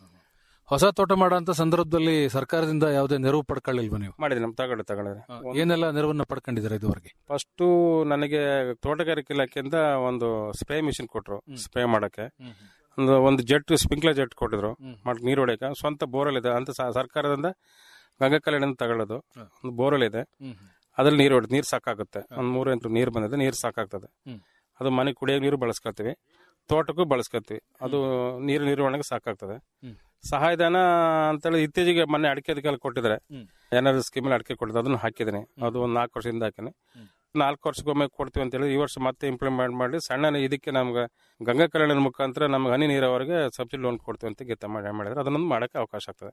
ಹೊಸ ತೋಟ ಮಾಡೋ ಸಂದರ್ಭದಲ್ಲಿ ಸರ್ಕಾರದಿಂದ ಯಾವುದೇ ನೆರವು ಪಡ್ಕೊಳ್ಳಿಲ್ವಾ ನೀವು ಮಾಡಿದ್ವಿ ನಮ್ಮ ತಗೊಳ್ಳಿ ತಗೊಳ್ಳಿ ಏನೆಲ್ಲ ನೆರವನ್ನ ಪಡ್ಕೊಂಡಿದ್ದೀರಾ ಇದುವರೆಗೆ ಫಸ್ಟು ನನಗೆ ತೋಟಗಾರಿಕೆ ಇಲಾಖೆಯಿಂದ ಒಂದು ಸ್ಪ್ರೇ ಮಿಷಿನ್ ಕೊಟ್ರು ಸ್ಪ್ರೇ ಮಾಡಕ್ಕೆ ಒಂದು ಒಂದು ಜೆಟ್ ಸ್ಪ್ರಿಂಕ್ಲರ್ ಜೆಟ್ ಕೊಟ್ಟಿದ್ರು ಹ್ಮ್. ಮಾಡಿ ನೀರು ಹೊಡೆಯಕ್ಕೆ ಸ್ವಂತ ಬೋರ್ವೆಲ್ ಇದೆ ಅಂತ ಸ- ಸರ್ಕಾರದಿಂದ ಗಂಗಾ ಕಲ್ಯಾಣದಿಂದ ತಗೊಳ್ಳೋದು ಹ್ಮ್. ಒಂದು ಬೋರ್ವೆಲ್ ಇದೆ ಅದ್ರಲ್ಲಿ ನೀರು ಹೊಡೆದು ನೀರು ಸಾಕಾಗುತ್ತೆ ಒಂದು ಮೂರು ಎಂಟು ನೀರು ಬಂದಿದೆ ನೀರು ಸಾಕಾಗ್ತದೆ ಹ್ಮ್. ಅದು ಮನೆ ಕುಡಿಯೋ ನೀರು ಬಳಸ್ಕೊತೀವಿ ತೋಟಕ್ಕೂ ಬಳಸ್ಕೊತೀವಿ ಅದು ನೀರು ನಿರ್ವಹಣೆಗೆ ಸಾಕಾಗ್ತದೆ ಹ್ಮ್. ಸಹಾಯಧನ ಅಂತೇಳಿ ಇತ್ತೀಚೆಗೆ ಮೊನ್ನೆ ಅಡಿಕೆ ಅದಕ್ಕೆಲ್ಲ ಕೊಟ್ಟಿದ್ದಾರೆ ಹ್ಮ್. ಏನಾದ್ರು ಸ್ಕೀಮಲ್ಲಿ ಅಡಿಕೆ ಕೊಟ್ಟಿದ್ದು ಅದನ್ನು ಹಾಕಿದ್ದೀನಿ ಅದು ಒಂದು ನಾಲ್ಕು ವರ್ಷದಿಂದ ಹಾಕಿನಿ ಹ್ಮ್. ನಾಲ್ಕು ವರ್ಷಕ್ಕೊಮ್ಮೆ ಕೊಡ್ತೀವಿ ಅಂತ ಹೇಳಿ ಈ ವರ್ಷ ಮತ್ತೆ ಇಂಪ್ಲಿಮೆಂಟ್ ಮಾಡಿ ಸಣ್ಣ ಇದಕ್ಕೆ ನಮ್ಗೆ ಗಂಗಾ ಕಲ್ಯಾಣದ ಮುಖಾಂತರ ನಮ್ಗೆ ಹನಿ ನೀರಾವರಿಗೆ ಸಬ್ಸಿಡಿ ಲೋನ್ ಕೊಡ್ತೀವಿ ಅಂತ ಗೀತ ಮಾಡಿ ಮಾಡಿದ್ರೆ ಅದನ್ನೊಂದು ಮಾಡಕ್ಕೆ ಅವಕಾಶ ಆಗ್ತದೆ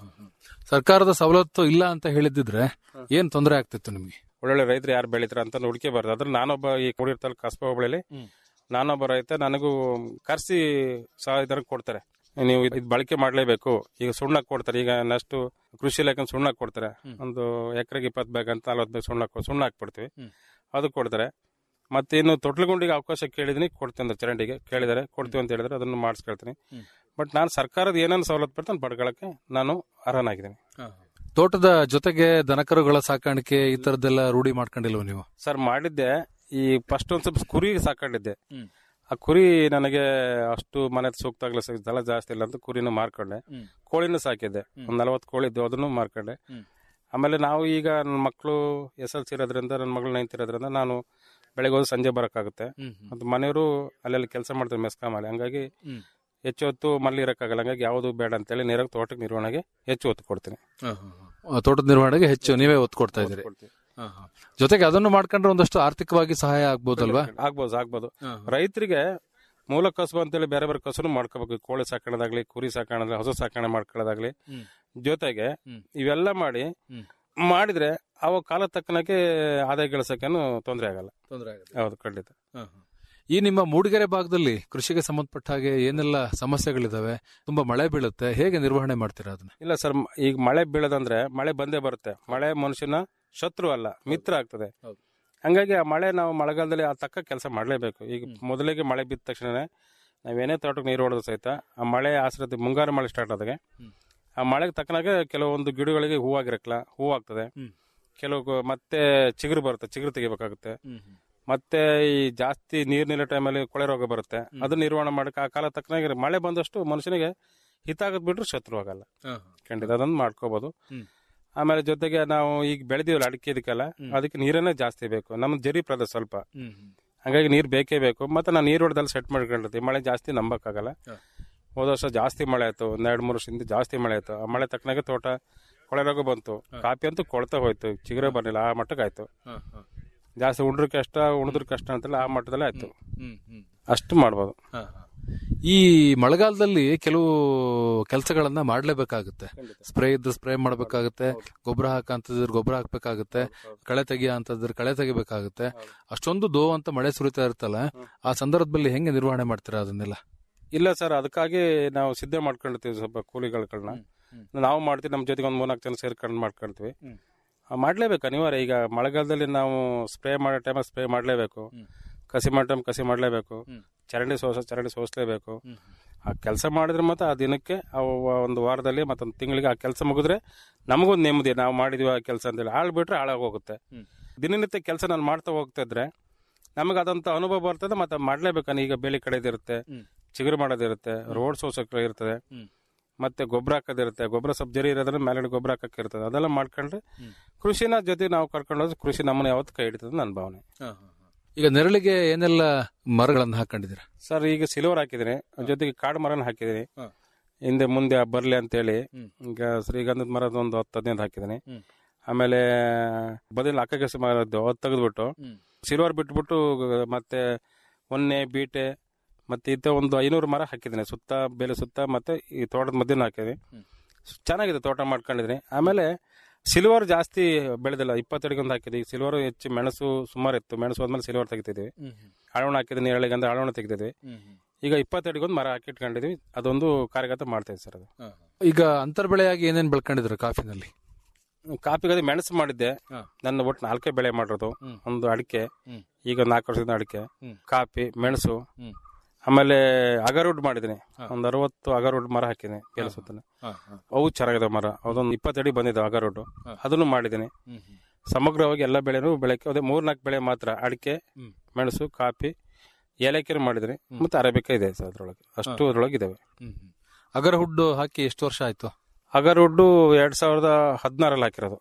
ಸರ್ಕಾರದ ಸವಲತ್ತು ಇಲ್ಲ ಅಂತ ಹೇಳಿದ್ರೆ ಏನ್ ತೊಂದರೆ ಆಗ್ತಿತ್ತು ನಿಮ್ಗೆ ಒಳ್ಳೊಳ್ಳೆ ರೈತರು ಯಾರು ಬೆಳಿತಾರ ಅಂತ ಹುಡುಕಿಬಾರ್ದು ಅದ್ರ ನಾನೊಬ್ಬ ಈ ಕೂಡಿರ್ ತಾಲೂಕು ಕಸ್ಬಾ ಹೋಬಳಿಲಿ ಹ್ಮ್. ನಾನೊಬ್ಬ ರೈತ ನನಗೂ ಕರ್ಸಿ ಸಹಾಯಧನ ಕೊಡ್ತಾರೆ ನೀವು ಇದು ಬಳಕೆ ಮಾಡಲೇಬೇಕು ಈಗ ಸುಣ್ಣ ಕೊಡ್ತಾರೆ ಈಗ ನೆಕ್ಸ್ಟ್ ಕೃಷಿ ಇಲಾಖೆ ಸುಣ್ಣ ಕೊಡ್ತಾರೆ ಹ್ಮ್. ಒಂದು ಒಂದು ಎಕರೆಗೆ ಇಪ್ಪತ್ತು ಬ್ಯಾಗ್ ಅಂತ ನಲ್ವತ್ತು ಬ್ಯಾಗ್ ಸುಣ್ಣ ಕೊ- ಸುಣ್ಣ ಹಾಕ್ಬಿಡ್ತೀವಿ ಹ್ಮ್. ಅದು ಕೊಡ್ತಾರೆ ಮತ್ತೆ ಇನ್ನು ತೊಟ್ಲಗುಂಡಿಗೆ ಅವಕಾಶ ಕೇಳಿದೀನಿ ಕೊಡ್ತೀನಿ ಅಂದ್ರೆ ಚರಂಡಿಗೆ ಕೇಳಿದರೆ ಕೊಡ್ತೀವಿ ಅಂತ ಹೇಳಿದ್ರೆ ಅದನ್ನು ಮಾಡಿಸ್ಕೊಳ್ತೀನಿ ಹ್ಮ್. ಬಟ್ ನಾನು ಸರ್ಕಾರದ ಏನೇನು ಸವಲತ್ತು ಬರ್ತಾನೆ ಪಡ್ಕೊಳ್ಳೋಕೆ ನಾನು ಅರ್ಹನಾಗಿದ್ದೀನಿ ತೋಟದ ಜೊತೆಗೆ ದನಕರುಗಳ ಸಾಕಾಣಿಕೆ ಈ ತರದ್ದೆಲ್ಲ ರೂಢಿ ಮಾಡ್ಕೊಂಡಿಲ್ವ ನೀವು ಸರ್ ಮಾಡಿದ್ದೆ ಈ ಫಸ್ಟ್ ಒಂದ್ ಸ್ವಲ್ಪ ಕುರಿ ಸಾಕೊಂಡಿದ್ದೆ ಹ್ಮ್. ಆ ಕುರಿ ನನಗೆ ಅಷ್ಟು ಮನೆ ಸೂಕ್ತ ಆಗಲ್ಲ ದಳ ಜಾಸ್ತಿ ಇಲ್ಲ ಅಂತ ಕುರಿನ ಮಾರ್ಕೊಂಡೆ ಹ್ಮ್. ಕೋಳಿನೂ ಸಾಕಿದ್ದೆ ಒಂದ್ ನಲವತ್ತು ಕೋಳಿ ಇದ್ದು ಅದನ್ನು ಮಾರ್ಕೊಂಡೆ ಹ್ಮ್. ಆಮೇಲೆ ನಾವು ಈಗ ನನ್ನ ಮಕ್ಕಳು ಎಸ್ ಎಲ್ ಸಿ ಇರೋದ್ರಿಂದ ನನ್ನ ಮಗಳು ನೈನ್ತ್ ಇರೋದ್ರಿಂದ ನಾನು ಬೆಳಗ್ಗೆ ಹೋಗಿ ಸಂಜೆ ಬರೋಕ್ಕಾಗುತ್ತೆ ಮತ್ತು ಮನೆಯವರು ಅಲ್ಲೆಲ್ಲ ಕೆಲಸ ಮಾಡ್ತಾರೆ ಮೆಸ್ಕಾಮಲ್ಲಿ ಹಂಗಾಗಿ ಹ್ಮ್. ಹೆಚ್ಚು ಹೊತ್ತು ಮಲ್ಲಿ ಇರೋಕ್ಕಾಗಲ್ಲ ಹಂಗಾಗಿ ಯಾವುದು ಬೇಡ ಅಂತೇಳಿ ನೇರಾಗಿ ತೋಟಕ್ಕೆ ನಿರ್ವಹಣೆಗೆ ಹೆಚ್ಚು ಒತ್ತು ಕೊಡ್ತೀನಿ ಆ, ತೋಟದ ನಿರ್ವಹಣೆಗೆ ಹೆಚ್ಚು ನೀವೇ ಒತ್ತು ಕೊಡ್ತಾ ಇದ್ದೀರಿ ಕೊಡ್ತೀನಿ. ಜೊತೆಗೆ ಅದನ್ನು ಮಾಡ್ಕೊಂಡ್ರೆ ಒಂದಷ್ಟು ಆರ್ಥಿಕವಾಗಿ ಸಹಾಯ ಆಗ್ಬೋದಲ್ವಾ ಆಗ್ಬೋದು ಆಗ್ಬೋದು ರೈತರಿಗೆ ಮೂಲ ಕಸುಬು ಅಂತೇಳಿ ಬೇರೆ ಬೇರೆ ಕಸುನು ಮಾಡ್ಕೋಬೇಕು ಕೋಳಿ ಸಾಕಣೆದಾಗ್ಲಿ ಕುರಿ ಸಾಕಣೆ ಹಸು ಸಾಕಣೆ ಮಾಡ್ಕೊಳ್ಳೋದಾಗ್ಲಿ ಹ್ಮ್. ಜೊತೆಗೆ ಹ್ಮ್. ಇವೆಲ್ಲ ಮಾಡಿ ಹ್ಮ್. ಮಾಡಿದ್ರೆ ಅವ ಕಾಲ ತಕ್ಕನಾಗೆ ಆದಾಯ ಗಳಿಸಕ್ಕೇನು ತೊಂದರೆ ಆಗಲ್ಲ ತೊಂದರೆ ಆಗುತ್ತೆ ಹೌದು ಖಂಡಿತ ಈ ನಿಮ್ಮ ಮೂಡಿಗೆರೆ ಭಾಗದಲ್ಲಿ ಕೃಷಿಗೆ ಸಂಬಂಧಪಟ್ಟ ಹಾಗೆ ಏನೆಲ್ಲ ಸಮಸ್ಯೆಗಳಿದಾವೆ ತುಂಬಾ ಮಳೆ ಬೀಳುತ್ತೆ ಹೇಗೆ ನಿರ್ವಹಣೆ ಮಾಡ್ತೀರಾ ಅದನ್ನ ಇಲ್ಲ ಸರ್ ಮ- ಈಗ ಮಳೆ ಬೀಳದಂದ್ರೆ ಮಳೆ ಬಂದೇ ಬರುತ್ತೆ ಮಳೆ ಮನುಷ್ಯನ ಶತ್ರು ಅಲ್ಲ ಮಿತ್ರ ಆಗ್ತದೆ ಹೌದು. ಹಂಗಾಗಿ ಆ ಮಳೆ ನಾವು ಮಳೆಗಾಲದಲ್ಲಿ ಆ ತಕ್ಕ ಕೆಲಸ ಮಾಡಲೇಬೇಕು ಈಗ ಮೊದಲಿಗೆ ಮಳೆ ಬಿದ್ದ ತಕ್ಷಣ ನಾವೇನೇ ತೋಟಕ್ಕೆ ನೀರು ಹೊಡೆದು ಸಹಿತ ಆ ಮಳೆ ಆಶ್ರತೆ ಮುಂಗಾರು ಮಳೆ ಸ್ಟಾರ್ಟ್ ಆದಾಗ ಹ್ಮ್. ಆ ಮಳೆಗೆ ತಕ್ಕನಾಗೆ ಕೆಲವೊಂದು ಗಿಡಗಳಿಗೆ ಹೂವಾಗಿರಕ್ಲ ಹೂವಾಗ್ತದೆ ಹ್ಮ್. ಕೆಲವು ಗ- ಮತ್ತೆ ಚಿಗುರು ಬರುತ್ತೆ ಚಿಗುರು ತೆಗಿಬೇಕಾಗುತ್ತೆ ಮತ್ತೆ ಈ ಜಾಸ್ತಿ ನೀರ್ ನಿಲ್ಲೋ ಟೈಮಲ್ಲಿ ಕೊಳೆ ರೋಗ ಬರುತ್ತೆ ಅದನ್ನ ನಿರ್ವಹಣೆ ಮಾಡಕ್ಕೆ ಆ ಕಾಲ ತಕ್ಕನಾಗಿ ಮಳೆ ಬಂದಷ್ಟು ಮನುಷ್ಯನಿಗೆ ಹಿತ ಆಗದ್ ಬಿಟ್ರೆ ಶತ್ರು ಆಗಲ್ಲ ಖಂಡಿತ ಅದನ್ನ ಮಾಡ್ಕೋಬಹುದು ಹ್ಮ್. ಆಮೇಲೆ ಜೊತೆಗೆ ನಾವು ಈಗ ಬೆಳೆದಿವಲ್ಲ ಅಡಿಕೆ ಇದಕ್ಕೆಲ್ಲ ಅದಕ್ಕೆ ನೀರನ್ನೇ ಜಾಸ್ತಿ ಬೇಕು ನಮ್ದು ಜರಿ ಪ್ರದೇಶ ಸ್ವಲ್ಪ ಹಂಗಾಗಿ ನೀರು ಬೇಕೇ ಬೇಕು ಮತ್ತೆ ನಾನು ನೀರು ಹೊಡೆದಲ್ಲಿ ಸೆಟ್ ಮಾಡ್ಕೊಂಡಿರ್ತೀವಿ ಮಳೆ ಜಾಸ್ತಿ ನಂಬಕ್ಕಾಗಲ್ಲ ಹ. ಹೋದ ವರ್ಷ ಜಾಸ್ತಿ ಮಳೆ ಆಯ್ತು ಒಂದ್ ಎರಡ್ ಮೂರು ವರ್ಷದಿಂದ ಜಾಸ್ತಿ ಮಳೆ ಆಯ್ತು ಆ ಮಳೆ ತಕ್ಕನಾಗೆ ತೋಟ ಕೊಳೆ ರೋಗ ಬಂತು ಕಾಪಿ ಅಂತೂ ಕೊಳ್ತಾ ಹೋಯ್ತು ಚಿಗುರೇ ಬರ್ಲಿಲ್ಲ ಆ ಮಟ್ಟಕ್ಕೆ ಆಯ್ತು ಜಾಸ್ತಿ ಉಂಡ್ರ ಕಷ್ಟ ಉಣಿದ್ರ ಕಷ್ಟ ಅಂತಲ್ಲ ಆ ಮಟ್ಟದಲ್ಲೇ ಆಯ್ತು ಅಷ್ಟು ಮಾಡ್ಬೋದು ಈ ಮಳೆಗಾಲದಲ್ಲಿ ಕೆಲವು ಕೆಲಸಗಳನ್ನ ಮಾಡ್ಲೇಬೇಕಾಗುತ್ತೆ ಸ್ಪ್ರೇ ಇದ್ರೆ ಸ್ಪ್ರೇ ಮಾಡ್ಬೇಕಾಗುತ್ತೆ ಗೊಬ್ಬರ ಹಾಕಂತಂದ್ರೆ ಗೊಬ್ಬರ ಹಾಕ್ಬೇಕಾಗುತ್ತೆ ಕಳೆ ತೆಗಿಯ ಅಂತಂದ್ರೆ ಕಳೆ ತೆಗಿಬೇಕಾಗುತ್ತೆ ಅಷ್ಟೊಂದು ದೋ ಅಂತ ಮಳೆ ಸುರಿತಾ ಇರ್ತಲ್ಲ ಆ ಸಂದರ್ಭದಲ್ಲಿ ಹೆಂಗೆ ನಿರ್ವಹಣೆ ಮಾಡ್ತೀರಾ ಅದನ್ನೆಲ್ಲ ಇಲ್ಲ ಸರ್ ಅದಕ್ಕಾಗಿ ನಾವು ಸಿದ್ಧ ಮಾಡ್ಕೊಂಡಿರ್ತೀವಿ ಸ್ವಲ್ಪ ಕೂಲಿಗಳನ್ನ ನಾವು ಮಾಡ್ತೀವಿ ನಮ್ಮ ಜೊತೆಗೆ ಒಂದು ಮೂರ್ನಾಲ್ಕು ಜನ ಸೇರ್ಕೊಂಡು ಮಾಡ್ಕೊಳ್ತೀವಿ ಹ್ಮ್. ಆ, ಮಾಡ್ಲೇಬೇಕು ಅನಿವಾರ್ಯ ಈಗ ಮಳೆಗಾಲದಲ್ಲಿ ನಾವು ಸ್ಪ್ರೇ ಮಾಡೋ ಟೈಮಲ್ಲಿ ಸ್ಪ್ರೇ ಮಾಡಲೇಬೇಕು ಹ್ಮ್. ಕಸಿ ಮಾಡೋ ಟೈಮ್ ಕಸಿ ಮಾಡಲೇಬೇಕು ಹ್ಮ್. ಚರಂಡಿ ಸೋಸ ಚರಂಡಿ ಸೋಸಲೇಬೇಕು ಆ ಕೆಲಸ ಮಾಡಿದ್ರೆ ಮತ್ತೆ ಆ ದಿನಕ್ಕೆ ಆ ವ- ಒಂದು ವಾರದಲ್ಲಿ ಮತ್ತೊಂದು ತಿಂಗಳಿಗೆ ಆ ಕೆಲಸ ಮುಗಿದ್ರೆ ನಮಗೊಂದು ನೆಮ್ಮದಿ ನಾವು ಮಾಡಿದ್ವಿ ಆ ಕೆಲಸ ಅಂತೇಳಿ ಹಾಳು ಬಿಟ್ರೆ ಹಾಳಾಗಿ ಹೋಗುತ್ತೆ ಹ್ಮ್. ದಿನನಿತ್ಯ ಕೆಲಸ ನಾನು ಮಾಡ್ತಾ ಹೋಗ್ತಾ ಇದ್ರೆ ನಮಗೆ ಅದಂತ ಅನುಭವ ಬರ್ತದೆ ಮತ್ತೆ ಮಾಡ್ಲೇಬೇಕು ಈಗ ಬೇಲಿ ಕಡೆದಿರುತ್ತೆ ಹ್ಮ್. ಚಿಗುರು ಮಾಡೋದಿರುತ್ತೆ ರೋಡ್ ಸೋಸಕ್ಕೆ ಇರ್ತದೆ ಹ್ಮ್. ಮತ್ತೆ ಗೊಬ್ಬರ ಹಾಕೋದಿರುತ್ತೆ ಗೊಬ್ಬರ ಸ್ವಲ್ಪ ಜರಿ ಇರೋದ್ರೆ ಮೇಲೆ ಗೊಬ್ಬರ ಹಾಕಕ್ಕೆ ಇರ್ತದೆ ಅದೆಲ್ಲ ಮಾಡ್ಕೊಂಡ್ರೆ ಹ್ಮ್. ಕೃಷಿನ ಜೊತೆ ನಾವು ಕರ್ಕೊಂಡು ಹೋದ್ರೆ ಕೃಷಿ ನಮ್ಮನ್ನ ಯಾವತ್ತು ಕೈ ಹಿಡಿತದೆ ನನ್ನ ಭಾವನೆ ಈಗ ನೆರಳಿಗೆ ಏನೆಲ್ಲ ಮರಗಳನ್ನ ಹಾಕೊಂಡಿದ್ದೀರಾ ಸರ್ ಈಗ ಸಿಲ್ವರ್ ಹಾಕಿದ್ದೀನಿ ಜೊತೆಗೆ ಕಾಡು ಮರನ ಹಾಕಿದ್ದೀನಿ ಹ. ಹಿಂದೆ ಮುಂದೆ ಬರಲಿ ಅಂತೇಳಿ ಹ್ಮ್. ಈಗ ಶ್ರೀಗಂಧದ ಮರದ ಒಂದು ಹತ್ತು ಹದಿನೈದು ಹಾಕಿದ್ದೀನಿ ಹ್ಮ್. ಆಮೇಲೆ ಬದಲು ಅಕ್ಕಗೆಸಿ ಮರದ್ದು ಅದು ತೆಗೆದ್ಬಿಟ್ಟು ಹ್ಮ್. ಸಿಲ್ವರ್ ಬಿಟ್ಬಿಟ್ಟು ಮತ್ತೆ ಒನ್ನೆ ಬೀಟೆ ಮತ್ತೆ ಇತ್ತ ಒಂದು ಐನೂರು ಮರ ಹಾಕಿದ್ದೀನಿ ಸುತ್ತ ಬೇಲೆ ಸುತ್ತ ಮತ್ತೆ ಈ ತೋಟದ ಮಧ್ಯನ ಹಾಕಿದ್ದೀನಿ ಹ್ಮ್. ಚೆನ್ನಾಗಿದೆ ತೋಟ ಮಾಡ್ಕೊಂಡಿದ್ದೀನಿ ಆಮೇಲೆ ಸಿಲ್ವರ್ ಜಾಸ್ತಿ ಬೆಳೆದಿಲ್ಲ ಇಪ್ಪತ್ತಡಿಗೊಂದು ಹಾಕಿದ್ವಿ ಈಗ ಸಿಲ್ವರ್ ಹೆಚ್ಚು ಮೆಣಸು ಸುಮಾರು ಇತ್ತು ಮೆಣಸು ಹೋದ್ಮೇಲೆ ಸಿಲ್ವರ್ ತೆಗಿತಿದ್ವಿ ಆಳವಣ ಹಾಕಿದ್ದೀನಿ ಎಳ್ಳಿಗಂದ ಆಳವಣ ತೆಗಿತಿದ್ವಿ ಈಗ ಇಪ್ಪತ್ತಡಿಗೊಂದು ಮರ ಹಾಕಿಟ್ಕೊಂಡಿದ್ವಿ ಅದೊಂದು ಕಾರ್ಯಗತ ಮಾಡ್ತಾ ಇದ್ದೀವಿ ಸರ್ ಅದು ಈಗ ಅಂತರ್ ಬೆಳೆಯಾಗಿ ಏನೇನ್ ಬೆಳ್ಕೊಂಡಿದ್ರು ಕಾಫಿನಲ್ಲಿ ಕಾಪಿಗದೆ ಮೆಣಸು ಮಾಡಿದ್ದೆ ಹಾ. ನನ್ನ ಒಟ್ಟು ನಾಲ್ಕೇ ಬೆಳೆ ಮಾಡಿರೋದು ಹ್ಮ್. ಒಂದು ಅಡಿಕೆ ಹ್ಮ್. ಈಗ ನಾಲ್ಕು ವರ್ಷದ ಅಡಿಕೆ ಹ್ಮ್. ಕಾಪಿ ಮೆಣಸು ಹ್ಮ್. ಆಮೇಲೆ ಅಗರ್ವುಡ್ ಮಾಡಿದ್ದೀನಿ ಹಾ. ಒಂದು ಅರವತ್ತು ಅಗರ್ವುಡ್ ಮರ ಹಾಕಿದ್ದೀನಿ ಬೇಲೆ ಸುತ್ತನೆ ಅವು ಚೆನ್ನಾಗಿದೆ ಮರ ಅದೊಂದು ಇಪ್ಪತ್ತಡಿ ಬಂದಿದೆ ಅಗರ್ವುಡ್ ಹಾ. ಅದನ್ನು ಮಾಡಿದ್ದೀನಿ ಸಮಗ್ರವಾಗಿ ಎಲ್ಲ ಬೆಳೆನೂ ಬೆಳಕ್ಕೆ ಅದೇ ಮೂರ್ನಾಲ್ಕು ಬೆಳೆ ಮಾತ್ರ ಅಡಿಕೆ ಹ್ಮ್. ಮೆಣಸು ಕಾಫಿ ಏಲಕ್ಕಿನೂ ಮಾಡಿದ್ದೀನಿ ಹ್ಮ್. ಮತ್ತೆ ಅರೇಬಿಕ ಇದೆ ಸರ್ ಅದ್ರೊಳಗೆ ಅಷ್ಟು ಅದ್ರೊಳಗೆ ಇದಾವೆ ಅಗರ ಹುಡ್ಡು ಹಾಕಿ ಎಷ್ಟು ವರ್ಷ ಆಯ್ತು ಅಗರ್ವುಡ್ ಎರಡ್ ಸಾವಿರದ ಹದಿನಾರಲ್ಲಿ ಹಾಕಿರೋದು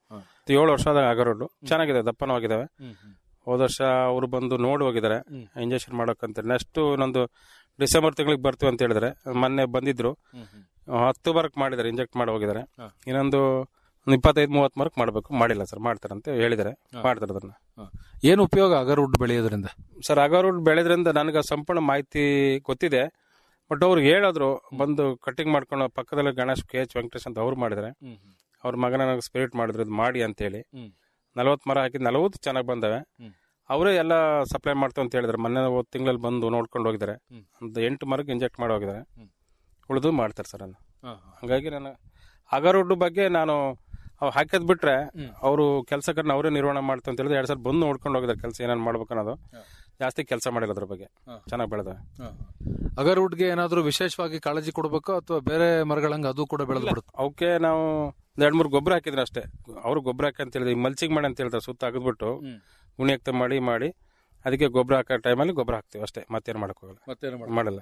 ಏಳು ವರ್ಷ ಆದ ಅಗರ್ವುಡ್ ಚೆನ್ನಾಗಿದೆ ದಪ್ಪನವಾಗಿದ್ದಾವೆ ಹೋದ ವರ್ಷ ಅವರು ಬಂದು ನೋಡಿ ಹೋಗಿದ್ದಾರೆ ಹ್ಮ್. ಇಂಜೆಕ್ಷನ್ ಮಾಡೋಕಂತ ನೆಕ್ಸ್ಟ್ ಇನ್ನೊಂದು ಡಿಸೆಂಬರ್ ತಿಂಗಳಿಗೆ ಬರ್ತೀವಿ ಅಂತ ಹೇಳಿದ್ರೆ ಮೊನ್ನೆ ಬಂದಿದ್ರು ಹತ್ತು ಬರಕ್ ಮಾಡಿದ್ದಾರೆ ಇಂಜೆಕ್ಟ್ ಮಾಡಿ ಹೋಗಿದ್ದಾರೆ ಹಾ. ಇನ್ನೊಂದು ಒಂದು ಇಪ್ಪತ್ತೈದು ಮೂವತ್ತು ಮರಕ್ ಮಾಡಬೇಕು ಮಾಡಿಲ್ಲ ಸರ್ ಮಾಡ್ತಾರೆ ಅಂತ ಹೇಳಿದ್ದಾರೆ ಹಾ. ಮಾಡ್ತಾರೆ ಅದನ್ನ ಏನು ಉಪಯೋಗ ಅಗರ ಹುಡ್ಡು ಬೆಳೆಯೋದ್ರಿಂದ ಸರ್ ಅಗರ್ವುಡ್ ಬೆಳೆದ್ರಿಂದ ನನಗೆ ಸಂಪೂರ್ಣ ಮಾಹಿತಿ ಗೊತ್ತಿದೆ ಬಟ್ ಅವ್ರು ಹೇಳಿದ್ರು ಬಂದು ಕಟಿಂಗ್ ಮಾಡ್ಕೊಂಡು ಪಕ್ಕದಲ್ಲಿ ಗಣೇಶ್ ಕೆ ಎಚ್ ವೆಂಕಟೇಶ್ ಅಂತ ಅವ್ರು ಮಾಡಿದ್ದಾರೆ ಅವ್ರ ಮಗನ ನನಗೆ ಸ್ಪಿರಿಟ್ ಮಾಡಿದ್ರು ಇದು ಮಾಡಿ ಅಂತೇಳಿ ಹ್ಮ್. ನಲವತ್ತು ಮರ ಹಾಕಿ ನಲವತ್ತು ಚೆನ್ನಾಗಿ ಬಂದವೆ ಹ್ಮ್. ಅವರೇ ಎಲ್ಲ ಸಪ್ಲೈ ಮಾಡ್ತು ಅಂತ ಹೇಳಿದ್ರು ಮೊನ್ನೆ ಹೋದ ತಿಂಗಳಲ್ಲಿ ಬಂದು ನೋಡ್ಕೊಂಡು ಹೋಗಿದ್ದಾರೆ ಹ್ಮ್. ಒಂದು ಎಂಟು ಮರಕ್ಕೆ ಇಂಜೆಕ್ಟ್ ಮಾಡಿ ಹೋಗಿದ್ದಾರೆ ಹ್ಮ್. ಉಳಿದು ಮಾಡ್ತಾರೆ ಸರ್ ಅದನ್ನ ಹಾಗಾಗಿ ನಾನು ಅಗರ್ವುಡ್ ಬಗ್ಗೆ ನಾನು ಅವ್ ಹಾಕಿದ್ ಬಿಟ್ರೆ ಹ್ಮ್. ಅವರು ಕೆಲಸಗಾರನ ಅವರೇ ನಿರ್ವಹಣೆ ಮಾಡ್ತು ಅಂತ ಹೇಳಿದ್ರೆ ಎರಡು ಸಲ ಬಂದು ನೋಡ್ಕೊಂಡು ಹೋಗಿದ್ದಾರೆ ಕೆಲಸ ಏನೇನು ಮಾಡ್ಬೇಕು ಅನ್ನೋದು ಹಾ. ಜಾಸ್ತಿ ಕೆಲಸ ಮಾಡಿಲ್ಲ ಅದ್ರ ಬಗ್ಗೆ ಹಾ. ಚೆನ್ನಾಗಿ ಬೆಳೆದ ಅಗರ ಹುಡ್ಗೆ ಏನಾದ್ರೂ ವಿಶೇಷವಾಗಿ ಕಾಳಜಿ ಕೊಡ್ಬೇಕು ಅಥವಾ ಬೇರೆ ಮರಗಳಂಗ ಅದು ಕೂಡ ಬೆಳೆದು ಬಿಡುತ್ತೆ ಅವಕ್ಕೆ ನಾವು ಒಂದ್ ಎರಡ್ ಮೂರು ಗೊಬ್ಬರ ಹಾಕಿದ್ರೆ ಅಷ್ಟೇ ಅವ್ರು ಗೊಬ್ಬರ ಹಾಕಿ ಅಂತ ಹೇಳಿದ್ರೆ ಮಲ್ಚಿಂಗ್ ಮಾಡಿ ಅಂತ ಹೇಳ್ತಾರೆ ಸುತ್ತ ಅಗದ್ಬಿಟ್ಟು ಗುಣಿಯಕ್ತ ಮಾಡಿ ಮಾಡಿ ಅದಕ್ಕೆ ಗೊಬ್ಬರ ಹಾಕೋ ಟೈಮಲ್ಲಿ ಗೊಬ್ಬರ ಹಾಕ್ತಿವಿ ಅಷ್ಟೇ ಮತ್ತೇನು ಮಾಡಕ್ ಹೋಗಲ್ಲ ಮತ್ತೇನು ಮಾಡಲ್ಲ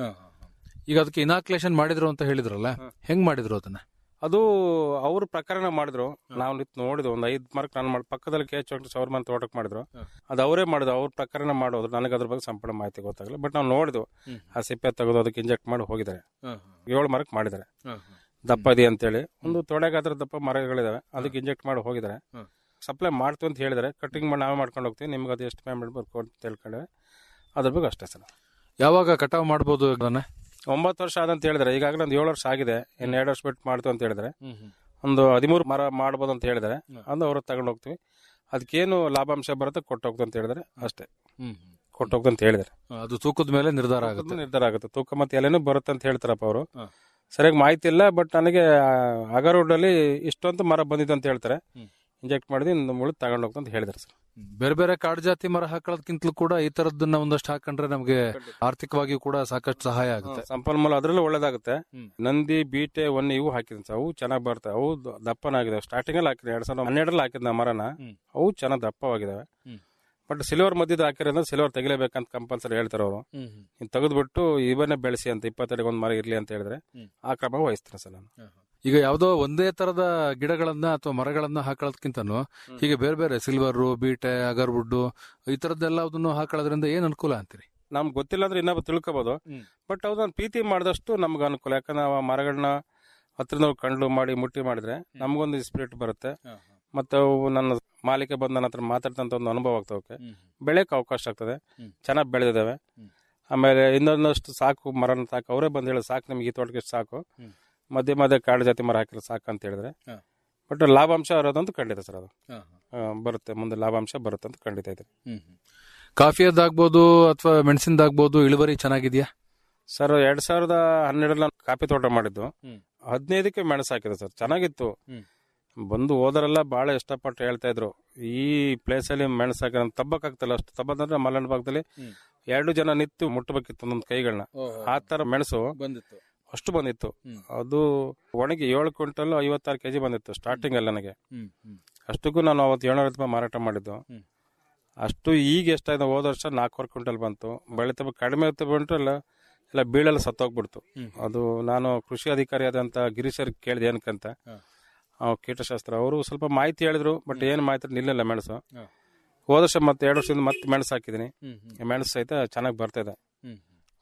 ಈಗ ಅದಕ್ಕೆ ಇನಾಕ್ಲೇಷನ್ ಮಾಡಿದ್ರು ಅಂತ ಹೇಳಿದ್ರಲ್ಲ ಹಾ. ಹೆಂಗ್ ಮಾಡಿದ್ರು ಅದನ್ನ ಅದು ಅವ್ರ ಪ್ರಕರಣ ಮಾಡಿದ್ರು ನಾವು ನಿಂತು ನೋಡಿದ್ವು ಒಂದು ಐದು ಮಾರ್ಕ್ ನಾನು ಮಾಡಿ ಪಕ್ಕದಲ್ಲಿ ಕೆ ಎಚ್ ಅವ್ರ ಮನೆ ತೋಟಕ್ಕೆ ಮಾಡಿದ್ರು ಹಾ. ಅದು ಅವರೇ ಮಾಡಿದ್ರು ಅವ್ರ ಪ್ರಕರಣ ಮಾಡೋದು ನನಗೆ ಅದ್ರ ಬಗ್ಗೆ ಸಂಪೂರ್ಣ ಮಾಹಿತಿ ಗೊತ್ತಾಗಲ್ಲ ಬಟ್ ನಾವು ನೋಡಿದ್ವು ಹ್ಮ್. ಆ ಸಿಪ್ಪೆ ತೆಗೆದು ಅದಕ್ಕೆ ಇಂಜೆಕ್ಟ್ ಮಾಡಿ ಹೋಗಿದ್ದಾರೆ ಏಳು ಮರಕ್ಕೆ ಮಾಡಿದ್ದಾರೆ ದಪ್ಪ ಇದೆ ಅಂತೇಳಿ ಒಂದು ತೊಡೆಗಾದ್ರ ದಪ್ಪ ಮರಗಳಿದಾವೆ ಅದಕ್ಕೆ ಇಂಜೆಕ್ಟ್ ಮಾಡಿ ಹೋಗಿದ್ದಾರೆ ಹ್ಮ್. ಸಪ್ಲೈ ಮಾಡ್ತು ಅಂತ ಹೇಳಿದ್ದಾರೆ ಕಟಿಂಗ್ ಮಾಡಿ ನಾವೇ ಮಾಡ್ಕೊಂಡು ಹೋಗ್ತೀವಿ ನಿಮ್ಗೆ ಅದು ಎಷ್ಟು ಪೇಮೆಂಟ್ ಬರ್ಕೊಂಡು ಅಂತ ಹೇಳ್ಕೊಂಡ್ರೆ ಅದ್ರ ಬಗ್ಗೆ ಅಷ್ಟೇ ಸರ್ ಯಾವಾಗ ಕಟಾವ್ ಮಾಡ್ಬೋದು ಅದನ್ನ ಒಂಬತ್ತು ವರ್ಷ ಆದಂತ ಹೇಳಿದ್ರೆ ಈಗಾಗಲೇ ಒಂದು ಏಳು ವರ್ಷ ಆಗಿದೆ ಇನ್ನು ಎರಡು ವರ್ಷ ಬಿಟ್ಟು ಮಾಡ್ತು ಅಂತ ಹೇಳಿದ್ರೆ ಒಂದು ಹದಿಮೂರು ಮರ ಮಾಡ್ಬೋದು ಅಂತ ಹೇಳಿದ್ದಾರೆ ಹ್ಮ್. ಅದು ಅವ್ರ ತಗೊಂಡು ಹೋಗ್ತೀವಿ ಅದಕ್ಕೇನು ಲಾಭಾಂಶ ಬರುತ್ತೆ ಕೊಟ್ಟು ಹೋಗ್ತು ಅಂತ ಹೇಳಿದ್ರೆ ಅಷ್ಟೇ ಕೊಟ್ಟು ಹೋಗ್ತು ಅಂತ ಹೇಳಿದ್ದಾರೆ ಅದು ತೂಕದ ಮೇಲೆ ನಿರ್ಧಾರ ಆಗುತ್ತೆ ನಿರ್ಧಾರ ಆಗುತ್ತೆ ತೂಕ ಮತ್ತೆ ಎಲೆನೂ ಬರುತ್ತೆ ಅಂತ ಹೇಳ್ತಾರಪ್ಪ ಅವರು ಹಾ. ಸರಿಯಾಗಿ ಮಾಹಿತಿ ಇಲ್ಲ ಬಟ್ ನನಗೆ ಅಗರೋಡಲ್ಲಿ ಇಷ್ಟೊಂದು ಮರ ಬಂದಿದೆ ಅಂತ ಹೇಳ್ತಾರೆ ಹ್ಮ್. ಇಂಜೆಕ್ಟ್ ಮಾಡಿದ್ವಿ ಇನ್ನು ಮುಳು ತಗೊಂಡು ಹೋಗ್ತು ಅಂತ ಹೇಳಿದ್ದಾರೆ ಸರ್ ಬೇರೆ ಬೇರೆ ಕಾಡು ಜಾತಿ ಮರ ಹಾಕೊಳ್ಳೋದಕ್ಕಿಂತಲೂ ಕೂಡ ಈ ತರದನ್ನ ಒಂದಷ್ಟು ಹಾಕೊಂಡ್ರೆ ನಮಗೆ ಆರ್ಥಿಕವಾಗಿಯೂ ಕೂಡ ಸಾಕಷ್ಟು ಸಹಾಯ ಆಗುತ್ತೆ ಸಂಪನ್ಮೂಲ ಅದರಲ್ಲೂ ಒಳ್ಳೇದಾಗುತ್ತೆ ಹ್ಮ್. ನಂದಿ ಬೀಟೆ ಒನ್ನೆ ಇವು ಹಾಕಿದ್ದೀನಿ ಸರ್ ಅವು ಚೆನ್ನಾಗಿ ಬರ್ತವೆ ಅವು ದ- ದಪ್ಪನಾಗಿದಾವೆ ಸ್ಟಾರ್ಟಿಂಗ್ ಅಲ್ಲಿ ಹಾಕಿದೆ ಎರಡ್ ಸಾವಿರದ ಹನ್ನೆರಡರಲ್ಲಿ ಹಾಕಿದ್ ನಾ ಮರನ ಹ್ಮ್. ಅವು ಚೆನ್ನಾಗಿ ದಪ್ಪವಾಗಿದಾವೆ ಹ್ಮ್. ಬಟ್ ಸಿಲ್ವರ್ ಮಧ್ಯದ ಹಾಕಿರೋದ್ರೆ ಸಿಲ್ವರ್ ತೆಗಿಲೇಬೇಕಂತ ಕಂಪಲ್ಸರಿ ಹೇಳ್ತಾರೆ ಅವರು ನೀವು ತೆಗೆದ್ಬಿಟ್ಟು ಇವನ್ನೇ ಬೆಳೆಸಿ ಅಂತ ಇಪ್ಪತ್ತೆರಡು ಒಂದು ಮರ ಇರ್ಲಿ ಅಂತ ಹೇಳಿದ್ರೆ ಹ್ಮ್. ಆ ಕ್ರಮ ವಹಿಸ್ತೀನಿ ಸರ್ ನಾನು ಈಗ ಯಾವ್ದೋ ಒಂದೇ ತರದ ಗಿಡಗಳನ್ನ ಅಥವಾ ಮರಗಳನ್ನ ಹಾಕೊಳ್ಳೋದಕ್ಕಿಂತನೂ ಹೀಗೆ ಬೇರೆ ಬೇರೆ ಸಿಲ್ವರ್ ಬೀಟೆ ಅಗರ್ವುಡ್ ಈ ತರದ್ದೆಲ್ಲ ಅದನ್ನು ಹಾಕೊಳ್ಳೋದ್ರಿಂದ ಏನ್ ಅನುಕೂಲ ಅಂತೀರಿ ನಮ್ಗೆ ಗೊತ್ತಿಲ್ಲ ಅಂದ್ರೆ ಇನ್ನೊಬ್ಬ ತಿಳ್ಕೊಬೋದು ಹ್ಮ್. ಬಟ್ ಅದನ್ನ ಪ್ರೀತಿ ಮಾಡಿದಷ್ಟು ನಮ್ಗೆ ಅನುಕೂಲ ಯಾಕಂದ್ರೆ ನಾವು ಆ ಮರಗಳನ್ನ ಹತ್ರದಿಂದ ಕಂಡು ಮಾಡಿ ಮುಟ್ಟಿ ಮಾಡಿದ್ರೆ ನಮಗೊಂದು ಸ್ಪಿರಿಟ್ ಬರುತ್ತೆ ಮತ್ತೆ ಅವು ನನ್ನ ಮಾಲೀಕ ಬಂದು ನನ್ನ ಹತ್ರ ಮಾತಾಡ್ತಂತ ಒಂದು ಅನುಭವ ಆಗ್ತವಕ್ಕೆ ಬೆಳೆಯಕ್ಕೆ ಅವಕಾಶ ಆಗ್ತದೆ ಹ್ಮ್. ಚೆನ್ನಾಗಿ ಬೆಳೆದಿದ್ದಾವೆ ಹ್ಮ್. ಆಮೇಲೆ ಇನ್ನೊಂದಷ್ಟು ಸಾಕು ಮರನ ಸಾಕು ಅವರೇ ಬಂದು ಹೇಳಿ ಸಾಕು ನಿಮ್ಗೆ ಈ ತೋಟಕ್ಕೆ ಇಷ್ಟು ಸಾಕು ಹ್ಮ್. ಮಧ್ಯೆ ಮಧ್ಯೆ ಕಾಡು ಜಾತಿ ಮರ ಹಾಕಿದ್ರೆ ಸಾಕು ಅಂತ ಹೇಳಿದ್ರೆ ಹಾ. ಬಟ್ ಲಾಭಾಂಶ ಇರೋದಂತೂ ಖಂಡಿತ ಸರ್ ಅದು ಆ, ಬರುತ್ತೆ ಮುಂದೆ ಲಾಭಾಂಶ ಬರುತ್ತೆ ಅಂತ ಖಂಡಿತ ಇದೆ ಕಾಫಿಯದ್ದಾಗ್ಬೋದು ಅಥವಾ ಮೆಣಸಿನದಾಗ್ಬೋದು ಇಳುವರಿ ಚೆನ್ನಾಗಿದ್ಯಾ ಸರ್ ಎರಡ್ ಸಾವಿರದ ಹನ್ನೆರಡರಲ್ಲಿ ನಾನು ಕಾಫಿ ತೋಟ ಮಾಡಿದ್ದು ಹ್ಮ್. ಹದಿನೈದಕ್ಕೆ ಮೆಣಸು ಹಾಕಿದೆ ಸರ್ ಚೆನ್ನಾಗಿತ್ತು ಹ್ಮ್. ಬಂದು ಹೋದರೆಲ್ಲ ಬಹಳ ಇಷ್ಟಪಟ್ಟು ಹೇಳ್ತಾ ಇದ್ರು ಈ ಪ್ಲೇಸ್ ಅಲ್ಲಿ ಮೆಣಸು ಹಾಕಿದ್ರೆ ತಬ್ಬಕ್ ಆಗ್ತಲ್ಲ ಅಷ್ಟು ತಬ್ಬದಂದ್ರೆ ಮಲೆನಾಡು ಭಾಗದಲ್ಲಿ ಹ್ಮ್. ಎರಡು ಜನ ನಿಂತು ಮುಟ್ಟಬೇಕಿತ್ತು ಒಂದೊಂದು ಕೈಗಳನ್ನ ಆ ತರ ಮೆಣಸು ಬಂದಿತ್ತು ಅಷ್ಟು ಬಂದಿತ್ತು ಹ್ಮ್. ಅದು ಒಣಗಿ ಏಳು ಕ್ವಿಂಟಲ್ ಐವತ್ತಾರು ಕೆಜಿ ಬಂದಿತ್ತು ಸ್ಟಾರ್ಟಿಂಗ್ ಅಲ್ಲಿ ನನಗೆ ಅಷ್ಟಕ್ಕೂ ನಾನು ಅವತ್ತು ಏಳ್ನೂರ ರೂಪಾಯಿ ಮಾರಾಟ ಮಾಡಿದ್ದು ಹ್ಮ್. ಅಷ್ಟು ಈಗ ಎಷ್ಟಾಯ್ತು ಹೋದ ವರ್ಷ ನಾಲ್ಕೂವರೆ ಕ್ವಿಂಟಲ್ ಬಂತು ಬೆಳೆ ತಬ್ಬ ಕಡಿಮೆ ಬಂತು ಎಲ್ಲ ಎಲ್ಲ ಬೀಳೆಲ್ಲ ಸತ್ತೋಗ್ಬಿಡ್ತು ಹ್ಮ್. ಅದು ನಾನು ಕೃಷಿ ಅಧಿಕಾರಿ ಆದಂತ ಗಿರೀಶರ್ ಕೇಳಿದೆ ಏನಕ್ಕಂತ ಹಾ. ಅವ್ರು ಕೀಟಶಾಸ್ತ್ರ ಅವರು ಸ್ವಲ್ಪ ಮಾಹಿತಿ ಹೇಳಿದ್ರು ಬಟ್ ಏನು ಮಾಹಿತಿ ನಿಲ್ಲಿಲ್ಲ ಮೆಣಸು ಹಾ. ಹೋದ ವರ್ಷ ಮತ್ತೆ ಎರಡು ವರ್ಷದಿಂದ ಮತ್ತೆ ಮೆಣಸು ಹಾಕಿದ್ದೀನಿ ಈ ಮೆಣಸು ಸಹಿತ ಚೆನ್ನಾಗಿ ಬರ್ತಾ ಇದೆ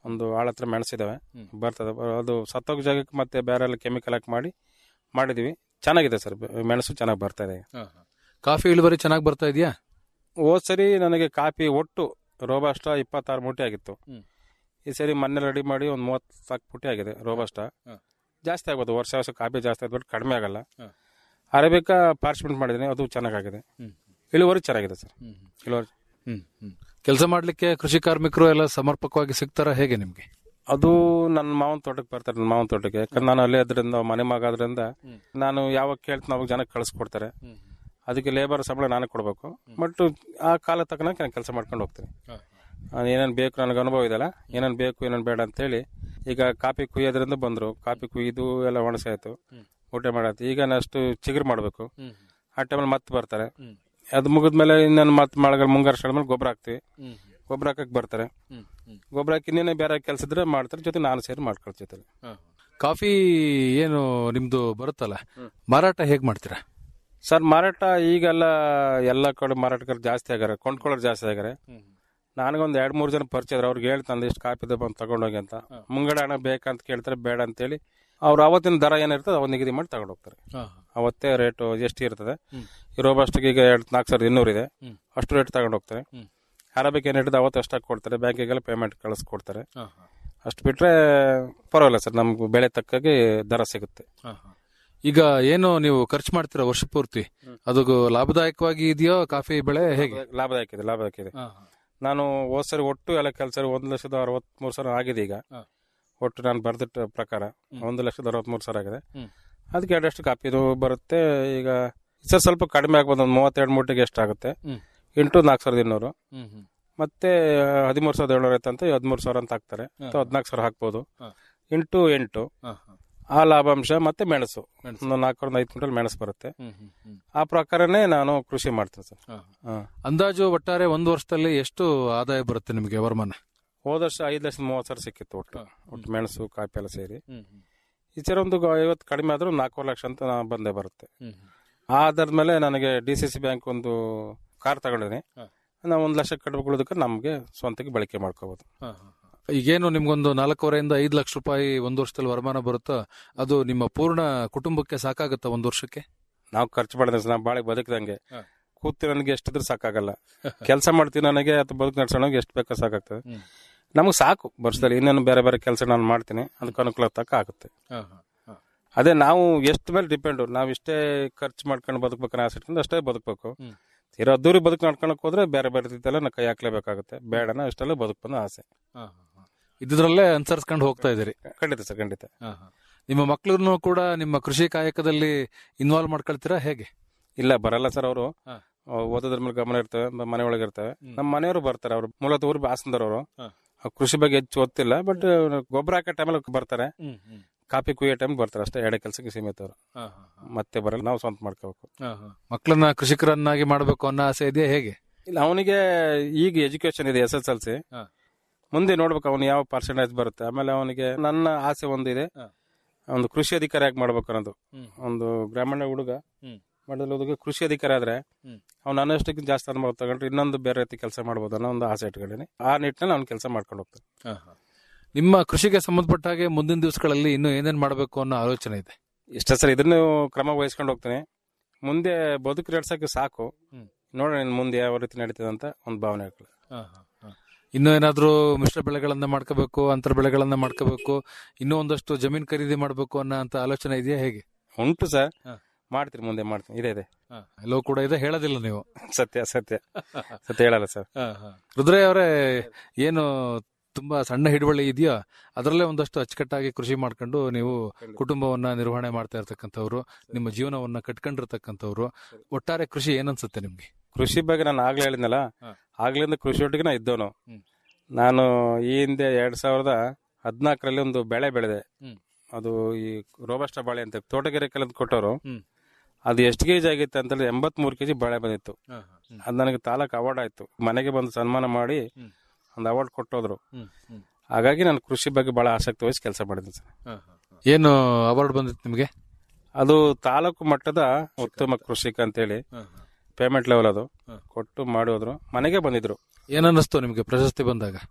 ಒಂದು ಆಳ ಹತ್ರ ಮೆಣಸಿದಾವೆ ಬರ್ತದೆ ಅದು ಸತ್ತೋಗ ಜಾಗಕ್ಕೆ ಮತ್ತೆ ಬೇರೆ ಎಲ್ಲ ಕೆಮಿಕಲ್ ಹಾಕಿ ಮಾಡಿ ಮಾಡಿದೀವಿ ಚೆನ್ನಾಗಿದೆ ಸರ್ ಮೆಣಸು ಚೆನ್ನಾಗಿ ಬರ್ತಾ ಇದೆ ಕಾಫಿ ಇಳುವರಿ ಚೆನ್ನಾಗಿ ಬರ್ತಾ ಇದೆಯಾ ಹೋದ್ ಸರಿ ನನಗೆ ಕಾಫಿ ಒಟ್ಟು ರೋಬಾಸ್ಟ ಇಪ್ಪತ್ತಾರು ಮೂಟೆ ಆಗಿತ್ತು ಹ್ಮ್. ಈ ಸರಿ ಮೊನ್ನೆ ರೆಡಿ ಮಾಡಿ ಒಂದು ಮೂವತ್ನಾಲ್ಕು ಮೂಟೆ ಆಗಿದೆ ರೋಬಾಸ್ಟ ಹ. ಜಾಸ್ತಿ ಆಗ್ಬೋದು ವರ್ಷ ವರ್ಷ ಕಾಫಿ ಜಾಸ್ತಿ ಆಗ್ಬಿಟ್ಟು ಕಡಿಮೆ ಆಗಲ್ಲ ಹ. ಅರೇಬಿಕಾ ಪಾರ್ಟಿಸಿಪೇಟ್ ಮಾಡಿದ್ದೀನಿ ಅದು ಚೆನ್ನಾಗಿದೆ ಹ್ಮ್. ಇಳುವರಿ ಚೆನ್ನಾಗಿದೆ ಸರ್ ಇಳುವರಿ ಕೆಲಸ ಮಾಡ್ಲಿಕ್ಕೆ ಕೃಷಿ ಕಾರ್ಮಿಕರು ಎಲ್ಲ ಸಮರ್ಪಕವಾಗಿ ಸಿಗ್ತಾರ ಹೇಗೆ ನಿಮ್ಗೆ ಅದು ನನ್ನ ಮಾವನ ತೋಟಕ್ಕೆ ಬರ್ತಾರೆ ನನ್ನ ಮಾವನ ತೋಟಕ್ಕೆ ಯಾಕಂದ್ರೆ ನಾನು ಅಲ್ಲೇ ಅದರಿಂದ ಮನೆ ಮಗ ಆದ್ರಿಂದ ನಾನು ಯಾವಾಗ ಕೇಳ್ತೀನಿ ಅವಾಗ ಜನಕ್ಕೆ ಕಳಿಸ್ಕೊಡ್ತಾರೆ ಅದಕ್ಕೆ ಲೇಬರ್ ಸಂಬಳ ನಾನೇ ಕೊಡಬೇಕು ಬಟ್ ಆ ಕಾಲ ತಕ್ಕನಾಗ ನಾನು ಕೆಲಸ ಮಾಡ್ಕೊಂಡು ಹೋಗ್ತೀನಿ ಏನೇನು ಬೇಕು ನನಗೆ ಅನುಭವ ಇದೆಯಲ್ಲ ಏನೇನು ಬೇಕು ಏನೇನು ಬೇಡ ಅಂತೇಳಿ ಈಗ ಕಾಫಿ ಕುಯ್ಯೋದ್ರಿಂದ ಬಂದರು ಕಾಫಿ ಕುಯ್ದು ಎಲ್ಲ ಒಣಸಾಯ್ತು ಊಟ ಮಾಡಾಯ್ತು ಈಗ ಅಷ್ಟು ಚಿಗುರು ಮಾಡಬೇಕು ಆ ಟೈಮಲ್ಲಿ ಮತ್ತೆ ಬರ್ತಾರೆ ಅದು ಮುಗಿದ್ಮೇಲೆ ಇನ್ನೇನು ಮತ್ತೆ ಮಳೆಗಾಲ ಮುಂಗಾರು ಸ್ಟಾರ್ಟ್ ಮೇಲೆ ಗೊಬ್ಬರ ಹಾಕ್ತಿವಿ ಗೊಬ್ಬರ ಹಾಕಕ್ಕೆ ಬರ್ತಾರೆ ಗೊಬ್ಬರ ಹಾಕಿ ಇನ್ನೇನೇ ಬೇರೆ ಕೆಲಸ ಇದ್ರೆ ಮಾಡ್ತಾರೆ ಜೊತೆ ನಾನು ಸೇರಿ ಮಾಡ್ಕೊಳ್ತಿರ್ತಾರೆ ಕಾಫಿ ಏನು ನಿಮ್ದು ಬರುತ್ತಲ್ಲ ಮಾರಾಟ ಹೇಗ್ ಮಾಡ್ತೀರಾ ಸರ್ ಮಾರಾಟ ಈಗೆಲ್ಲ ಎಲ್ಲ ಕಡೆ ಮಾರಾಟಗಾರರು ಜಾಸ್ತಿ ಆಗ್ಯಾರ ಕೊಂಡ್ಕೊಳ್ಳೋರು ಜಾಸ್ತಿ ಆಗ್ಯಾರ ನನಗೊಂದು ಎರಡು ಮೂರು ಜನ ಪರಿಚಯ ಇದ್ರು ಅವ್ರಿಗೆ ಹೇಳ್ತಾನೆ ಇಷ್ಟು ಕಾಪಿ ಇದೆ ಬಂದು ತಗೊಂಡೋಗಿ ಅಂತ ಮುಂಗಡೆ ಹಣ ಬೇಕಂತ ಕೇಳ್ತಾರೆ ಬೇಡ ಅಂತೇಳಿ ಅವ್ರು ಅವತ್ತಿನ ದರ ಏನಿರ್ತದೆ ಅವ್ರು ನಿಗದಿ ಮಾಡಿ ತಗೊಂಡು ಹೋಗ್ತಾರೆ ಅವತ್ತೇ ರೇಟು ಎಷ್ಟು ಇರ್ತದೆ ಈ ರೋಬಸ್ಟಿಗೆ ಈಗ ಎರಡು ನಾಲ್ಕು ಸಾವಿರದ ಇನ್ನೂರು ಇದೆ ಅಷ್ಟು ರೇಟ್ ತಗೊಂಡು ಹೋಗ್ತಾರೆ ಅರಬಿಕ್ ಏನು ಹಿಡಿದು ಅವತ್ತು ಅಷ್ಟಾಗಿ ಕೊಡ್ತಾರೆ ಬ್ಯಾಂಕಿಗೆಲ್ಲ ಪೇಮೆಂಟ್ ಕಳಿಸ್ಕೊಡ್ತಾರೆ ಅಷ್ಟು ಬಿಟ್ರೆ ಪರವಾಗಿಲ್ಲ ಸರ್ ನಮ್ಗೆ ಬೆಳೆ ತಕ್ಕಾಗೆ ದರ ಸಿಗುತ್ತೆ ಈಗ ಏನು ನೀವು ಖರ್ಚು ಮಾಡ್ತೀರಾ ವರ್ಷ ಪೂರ್ತಿ ಅದು ಲಾಭದಾಯಕವಾಗಿ ಇದೆಯೋ ಕಾಫಿ ಬೆಳೆ ಹೇಗೆ ಲಾಭದಾಯಕ ಇದೆ ಲಾಭದಾಯಕ ಇದೆ ನಾನು ಹೋದ್ ಸರಿ ಒಟ್ಟು ಎಲ್ಲ ಕೆಲಸ ಒಂದು ಲಕ್ಷದ ಅರವತ್ಮೂರು ಸಾವಿರ ಆಗಿದೆ ಈಗ ಹ. ಒಟ್ಟು ನಾನು ಬರ್ದಿಟ್ಟ ಪ್ರಕಾರ ಒಂದು ಲಕ್ಷದ ಅರವತ್ಮೂರು ಸಾವಿರ ಆಗಿದೆ ಹ್ಮ್. ಅದಕ್ಕೆ ಎರಡಷ್ಟು ಕಾಪಿದು ಬರುತ್ತೆ ಈಗ ಸರ್ ಸ್ವಲ್ಪ ಕಡಿಮೆ ಆಗ್ಬೋದು ಒಂದು ಮೂವತ್ತೆರಡು ಮೂಟೆಗೆ ಎಷ್ಟಾಗುತ್ತೆ ಹ್ಮ್. ಇಂಟು ನಾಲ್ಕು ಸಾವಿರದ ಇನ್ನೂರು ಮತ್ತೆ ಹದಿಮೂರು ಸಾವಿರದ ಏಳ್ನೂರ ಅಂತ ಹದಿಮೂರು ಸಾವಿರ ಅಂತ ಹಾಕ್ತಾರೆ ಅಥವಾ ಹದಿನಾಲ್ಕು ಸಾವಿರ ಹಾಕ್ಬೋದು ಹ. ಇಂಟು ಎಂಟು ಆ ಲಾಭಾಂಶ ಮತ್ತೆ ಮೆಣಸು ಒಂದು ನಾಲ್ಕರಿಂದ ಐದು ಕ್ವಿಂಟಲ್ ಮೆಣಸು ಬರುತ್ತೆ ಆ ಪ್ರಕಾರನೇ ನಾನು ಕೃಷಿ ಮಾಡ್ತೀನಿ ಸರ್ ಹ. ಅಂದಾಜು ಒಟ್ಟಾರೆ ಒಂದು ವರ್ಷದಲ್ಲಿ ಎಷ್ಟು ಆದಾಯ ಬರುತ್ತೆ ನಿಮಗೆ ವರಮಾನ ಹೋದ ವರ್ಷ ಐದು ಲಕ್ಷದ ಮೂವತ್ತು ಸಾವಿರ ಸಿಕ್ಕಿತ್ತು ಒಟ್ಟು ಒಟ್ಟು ಮೆಣಸು ಕಾಫಿ ಎಲ್ಲ ಸೇರಿ ಈ ಸರಿ ಒಂದು ಐವತ್ತು ಕಡಿಮೆ ಆದ್ರೂ ನಾಲ್ಕು ಲಕ್ಷ ಅಂತ ನಾ- ಬಂದೇ ಬರುತ್ತೆ ಆ ಆಧಾರದ ಮೇಲೆ ನನಗೆ ಡಿ ಸಿ ಸಿ ಬ್ಯಾಂಕ್ ಒಂದು ಕಾರ್ ತಗೊಂಡಿದ್ದೀನಿ ಹ. ನಾವು ಒಂದು ಲಕ್ಷ ಕಟ್ಕೊಳ್ಳೋದಕ್ಕೆ ನಮಗೆ ಸ್ವಂತಕ್ಕೆ ಬಳಕೆ ಮಾಡ್ಕೋಬಹುದು ಈಗೇನು ನಿಮ್ಗೊಂದು ನಾಲ್ಕೂವರೆಯಿಂದ ಐದು ಲಕ್ಷ ರೂಪಾಯಿ ಒಂದು ವರ್ಷದಲ್ಲಿ ವರಮಾನ ಬರುತ್ತೋ ಅದು ನಿಮ್ಮ ಪೂರ್ಣ ಕುಟುಂಬಕ್ಕೆ ಸಾಕಾಗುತ್ತಾ ಒಂದು ವರ್ಷಕ್ಕೆ ನಾವು ಖರ್ಚು ಮಾಡಿದ್ರೆ ನಾವು ಬಾಳೆ ಬದುಕಿದಂಗೆ ಹ. ಕೂತಿ ನನಗೆ ಎಷ್ಟಿದ್ರು ಸಾಕಾಗಲ್ಲ ಕೆಲಸ ಮಾಡ್ತೀನಿ ನನಗೆ ಅಥವಾ ಬದುಕು ನಡ್ಸೋಣ ಎಷ್ಟು ಬೇಕೋ ಸಾಕಾಗ್ತದೆ ಹ್ಮ್. ನಮಗೆ ಸಾಕು ವರ್ಷದಲ್ಲಿ ಇನ್ನೇನು ಬೇರೆ ಬೇರೆ ಕೆಲಸ ನಾನು ಮಾಡ್ತೀನಿ ಅದಕ್ಕೆ ಅನುಕೂಲ ತಕ್ಕ ಆಗುತ್ತೆ ಅದೇ ನಾವು ಎಷ್ಟು ಮೇಲೆ ಡಿಪೆಂಡ್ ನಾವು ಇಷ್ಟೇ ಖರ್ಚು ಮಾಡ್ಕೊಂಡು ಬದುಕ್ಬೇಕನ್ನ ಆಸೆ ಇಟ್ಕೊಂಡು ಅಷ್ಟೇ ಬದುಕಬೇಕು ಹ್ಮ್. ಇರೋ ಅದ್ದೂರಿ ಬದುಕು ನಡ್ಕೊಳಕ್ ಹೋದ್ರೆ ಬೇರೆ ಬೇರೆ ರೀತಿಯೆಲ್ಲ ನಾ ಕೈ ಹಾಕ್ಲೇಬೇಕಾಗುತ್ತೆ ಬೇಡನ ಇಷ್ಟೆಲ್ಲ ಬದುಕನ್ನು ಆಸೆ ಇದ್ರಲ್ಲೇ ಅನುಸರಿಸ್ಕೊಂಡು ಹೋಗ್ತಾ ಇದ್ದೀರಿ ಖಂಡಿತ ಸರ್ ಖಂಡಿತ ನಿಮ್ಮ ಮಕ್ಕಳನ್ನು ಕೂಡ ನಿಮ್ಮ ಕೃಷಿ ಕಾಯಕದಲ್ಲಿ ಇನ್ವಾಲ್ವ್ ಮಾಡ್ಕೊಳ್ತೀರಾ ಹೇಗೆ ಇಲ್ಲ ಬರಲ್ಲ ಸರ್ ಅವರು ಹ. ಓದೋದ್ರ ಮೇಲೆ ಗಮನ ಇರ್ತವೆ ಮ- ಮನೆ ಒಳಗೆ ಇರ್ತವೆ ನಮ್ಮ ಮನೆಯವರು ಬರ್ತಾರೆ ಅವರು ಮೂಲತಃ ಊರು ಹಾಸನದವರು ಹ. ಕೃಷಿ ಬಗ್ಗೆ ಹೆಚ್ಚು ಓದ್ತಿಲ್ಲ ಬಟ್ ಗೊಬ್ಬರ ಹಾಕೋ ಟೈಮಲ್ಲಿ ಬರ್ತಾರೆ ಕಾಫಿ ಕುಯ್ಯೋ ಟೈಮ್ ಬರ್ತಾರೆ ಅಷ್ಟೇ ಎರಡೇ ಕೆಲಸಕ್ಕೆ ಸೀಮಿತ ಅವರು ಮತ್ತೆ ಬರಲ್ಲ ನಾವು ಸ್ವಂತ ಮಾಡ್ಕೋಬೇಕು ಮಕ್ಕಳನ್ನ ಕೃಷಿಕರನ್ನಾಗಿ ಮಾಡಬೇಕು ಅನ್ನೋ ಆಸೆ ಇದೆಯಾ ಹೇಗೆ ಇಲ್ಲ ಅವನಿಗೆ ಈಗ ಎಜುಕೇಶನ್ ಇದೆ ಎಸ್ ಎಸ್ ಎಲ್ ಸಿ ಹ. ಮುಂದೆ ನೋಡ್ಬೇಕು ಅವನು ಯಾವ ಪರ್ಸೆಂಟೇಜ್ ಬರುತ್ತೆ ಆಮೇಲೆ ಅವನಿಗೆ ನನ್ನ ಆಸೆ ಒಂದು ಇದೆ ಹ. ಒಂದು ಕೃಷಿ ಅಧಿಕಾರಿ ಆಗಿ ಮಾಡ್ಬೇಕು ಅನ್ನೋದು ಹ್ಮ್. ಒಂದು ಗ್ರಾಮೀಣ ಹುಡುಗ ಹ್ಮ್. ಮಾಡಿದ ಹುಡುಗ ಕೃಷಿ ಅಧಿಕಾರಿ ಆದ್ರೆ ಹ್ಮ್. ಅವ್ನು ಅನ್ನಷ್ಟಕ್ಕಿಂತ ಜಾಸ್ತಿ ಅನುಭವ ತಗೊಂಡ್ರೆ ಇನ್ನೊಂದು ಬೇರೆ ರೀತಿ ಕೆಲಸ ಮಾಡ್ಬೋದು ಅನ್ನೋ ಒಂದು ಆಸೆ ಇಟ್ಕೊಂಡಿನಿ ಆ ನಿಟ್ಟಿನಲ್ಲಿ ಅವ್ನು ಕೆಲಸ ಮಾಡ್ಕೊಂಡು ಹೋಗ್ತಾನೆ ನಿಮ್ಮ ಕೃಷಿಗೆ ಸಂಬಂಧಪಟ್ಟ ಹಾಗೆ ಮುಂದಿನ ದಿವಸಗಳಲ್ಲಿ ಇನ್ನು ಏನೇನ್ ಮಾಡಬೇಕು ಅನ್ನೋ ಆಲೋಚನೆ ಇದೆ ಇಷ್ಟ ಸರ್ ಇದನ್ನು ಕ್ರಮ ವಹಿಸ್ಕೊಂಡು ಹೋಗ್ತೀನಿ ಮುಂದೆ ಬದುಕು ನಡ್ಸಕ್ಕೆ ಸಾಕು ಹ್ಮ್. ನೋಡೋಣ ಇನ್ನು ಮುಂದೆ ಯಾವ ರೀತಿ ನಡೀತದೆ ಅಂತ ಒಂದು ಭಾವನೆ ಆಗ್ತದೆ ಇನ್ನು ಏನಾದ್ರೂ ಮಿಶ್ರ ಬೆಳೆಗಳನ್ನ ಮಾಡ್ಕೋಬೇಕು ಅಂತರ ಬೆಳೆಗಳನ್ನ ಮಾಡ್ಕೋಬೇಕು ಇನ್ನೂ ಒಂದಷ್ಟು ಜಮೀನ್ ಖರೀದಿ ಮಾಡಬೇಕು ಅನ್ನೋ ಅಂತ ಆಲೋಚನೆ ಇದೆಯಾ ಹೇಗೆ ಉಂಟು ಸರ್ ಹ. ಮಾಡ್ತೀನಿ ಮುಂದೆ ಮಾಡ್ತೀನಿ ಇದೆ ಇದೆ ಎಲ್ಲವೂ ಕೂಡ ಇದೆ ಹೇಳೋದಿಲ್ಲ ನೀವು ಸತ್ಯ ಸತ್ಯ ಸತ್ಯ ಹೇಳಲ್ಲ ಸರ್ ರುದ್ರಯ್ಯ ಅವರೇ ಏನು ತುಂಬಾ ಸಣ್ಣ ಹಿಡುವಳಿ ಇದೆಯಾ ಅದರಲ್ಲೇ ಒಂದಷ್ಟು ಅಚ್ಚುಕಟ್ಟಾಗಿ ಕೃಷಿ ಮಾಡ್ಕೊಂಡು ನೀವು ಕುಟುಂಬವನ್ನ ನಿರ್ವಹಣೆ ಮಾಡ್ತಾ ಇರ್ತಕ್ಕಂಥವ್ರು ನಿಮ್ಮ ಜೀವನವನ್ನ ಕಟ್ಕೊಂಡಿರ್ತಕ್ಕಂಥವ್ರು ಒಟ್ಟಾರೆ ಕೃಷಿ ಏನನ್ಸುತ್ತೆ ನಿಮ್ಗೆ ಕೃಷಿ ಬಗ್ಗೆ ನಾನು ಆಗ್ಲೇ ಹೇಳಿದ್ನಲ್ಲ ಹ. ಆಗ್ಲಿಂದ ಕೃಷಿ ಒಟ್ಟಿಗೆ ನಾ ಇದ್ದವನು ಹ್ಮ್. ನಾನು ಈ ಹಿಂದೆ ಎರಡ್ ಸಾವಿರದ ಹದಿನಾಲ್ಕರಲ್ಲಿ ಒಂದು ಬೆಳೆ ಬೆಳೆದೆ ಹ್ಮ್. ಅದು ಈ ರೋಬಸ್ಟ ಬಾಳೆ ಅಂತ ತೋಟಗೆರೆ ಕಲಂತ ಕೊಟ್ಟವರು ಹ್ಮ್. ಅದು ಎಷ್ಟು ಕೆಜಿ ಆಗಿತ್ತು ಅಂತೇಳಿ ಎಂಬತ್ ಮೂರು ಕೆಜಿ ಬಾಳೆ ಬಂದಿತ್ತು ಅದು ನನಗೆ ತಾಲೂಕ್ ಅವಾರ್ಡ್ ಆಯ್ತು ಮನೆಗೆ ಬಂದು ಸನ್ಮಾನ ಮಾಡಿ ಹ್ಮ್. ಒಂದು ಅವಾರ್ಡ್ ಕೊಟ್ಟೋದ್ರು ಹಾಗಾಗಿ ನಾನು ಕೃಷಿ ಬಗ್ಗೆ ಬಹಳ ಆಸಕ್ತಿ ವಹಿಸಿ ಕೆಲಸ ಮಾಡಿದ್ದೀನಿ ಸರ್ ಏನು ಅವಾರ್ಡ್ ಬಂದಿತ್ತು ನಿಮ್ಗೆ ಅದು ತಾಲೂಕು ಮಟ್ಟದ ಉತ್ತಮ ಕೃಷಿಕ ಅಂತೇಳಿ ಪೇಮೆಂಟ್ ಲೆವೆಲ್ ಅದು ಹ. ಕೊಟ್ಟು ಮಾಡಿ ಹೋದ್ರು ಮನೆಗೆ ಬಂದಿದ್ರು ಏನನ್ನಿಸ್ತು ನಿಮ್ಗೆ ಪ್ರಶಸ್ತಿ ಬಂದಾಗ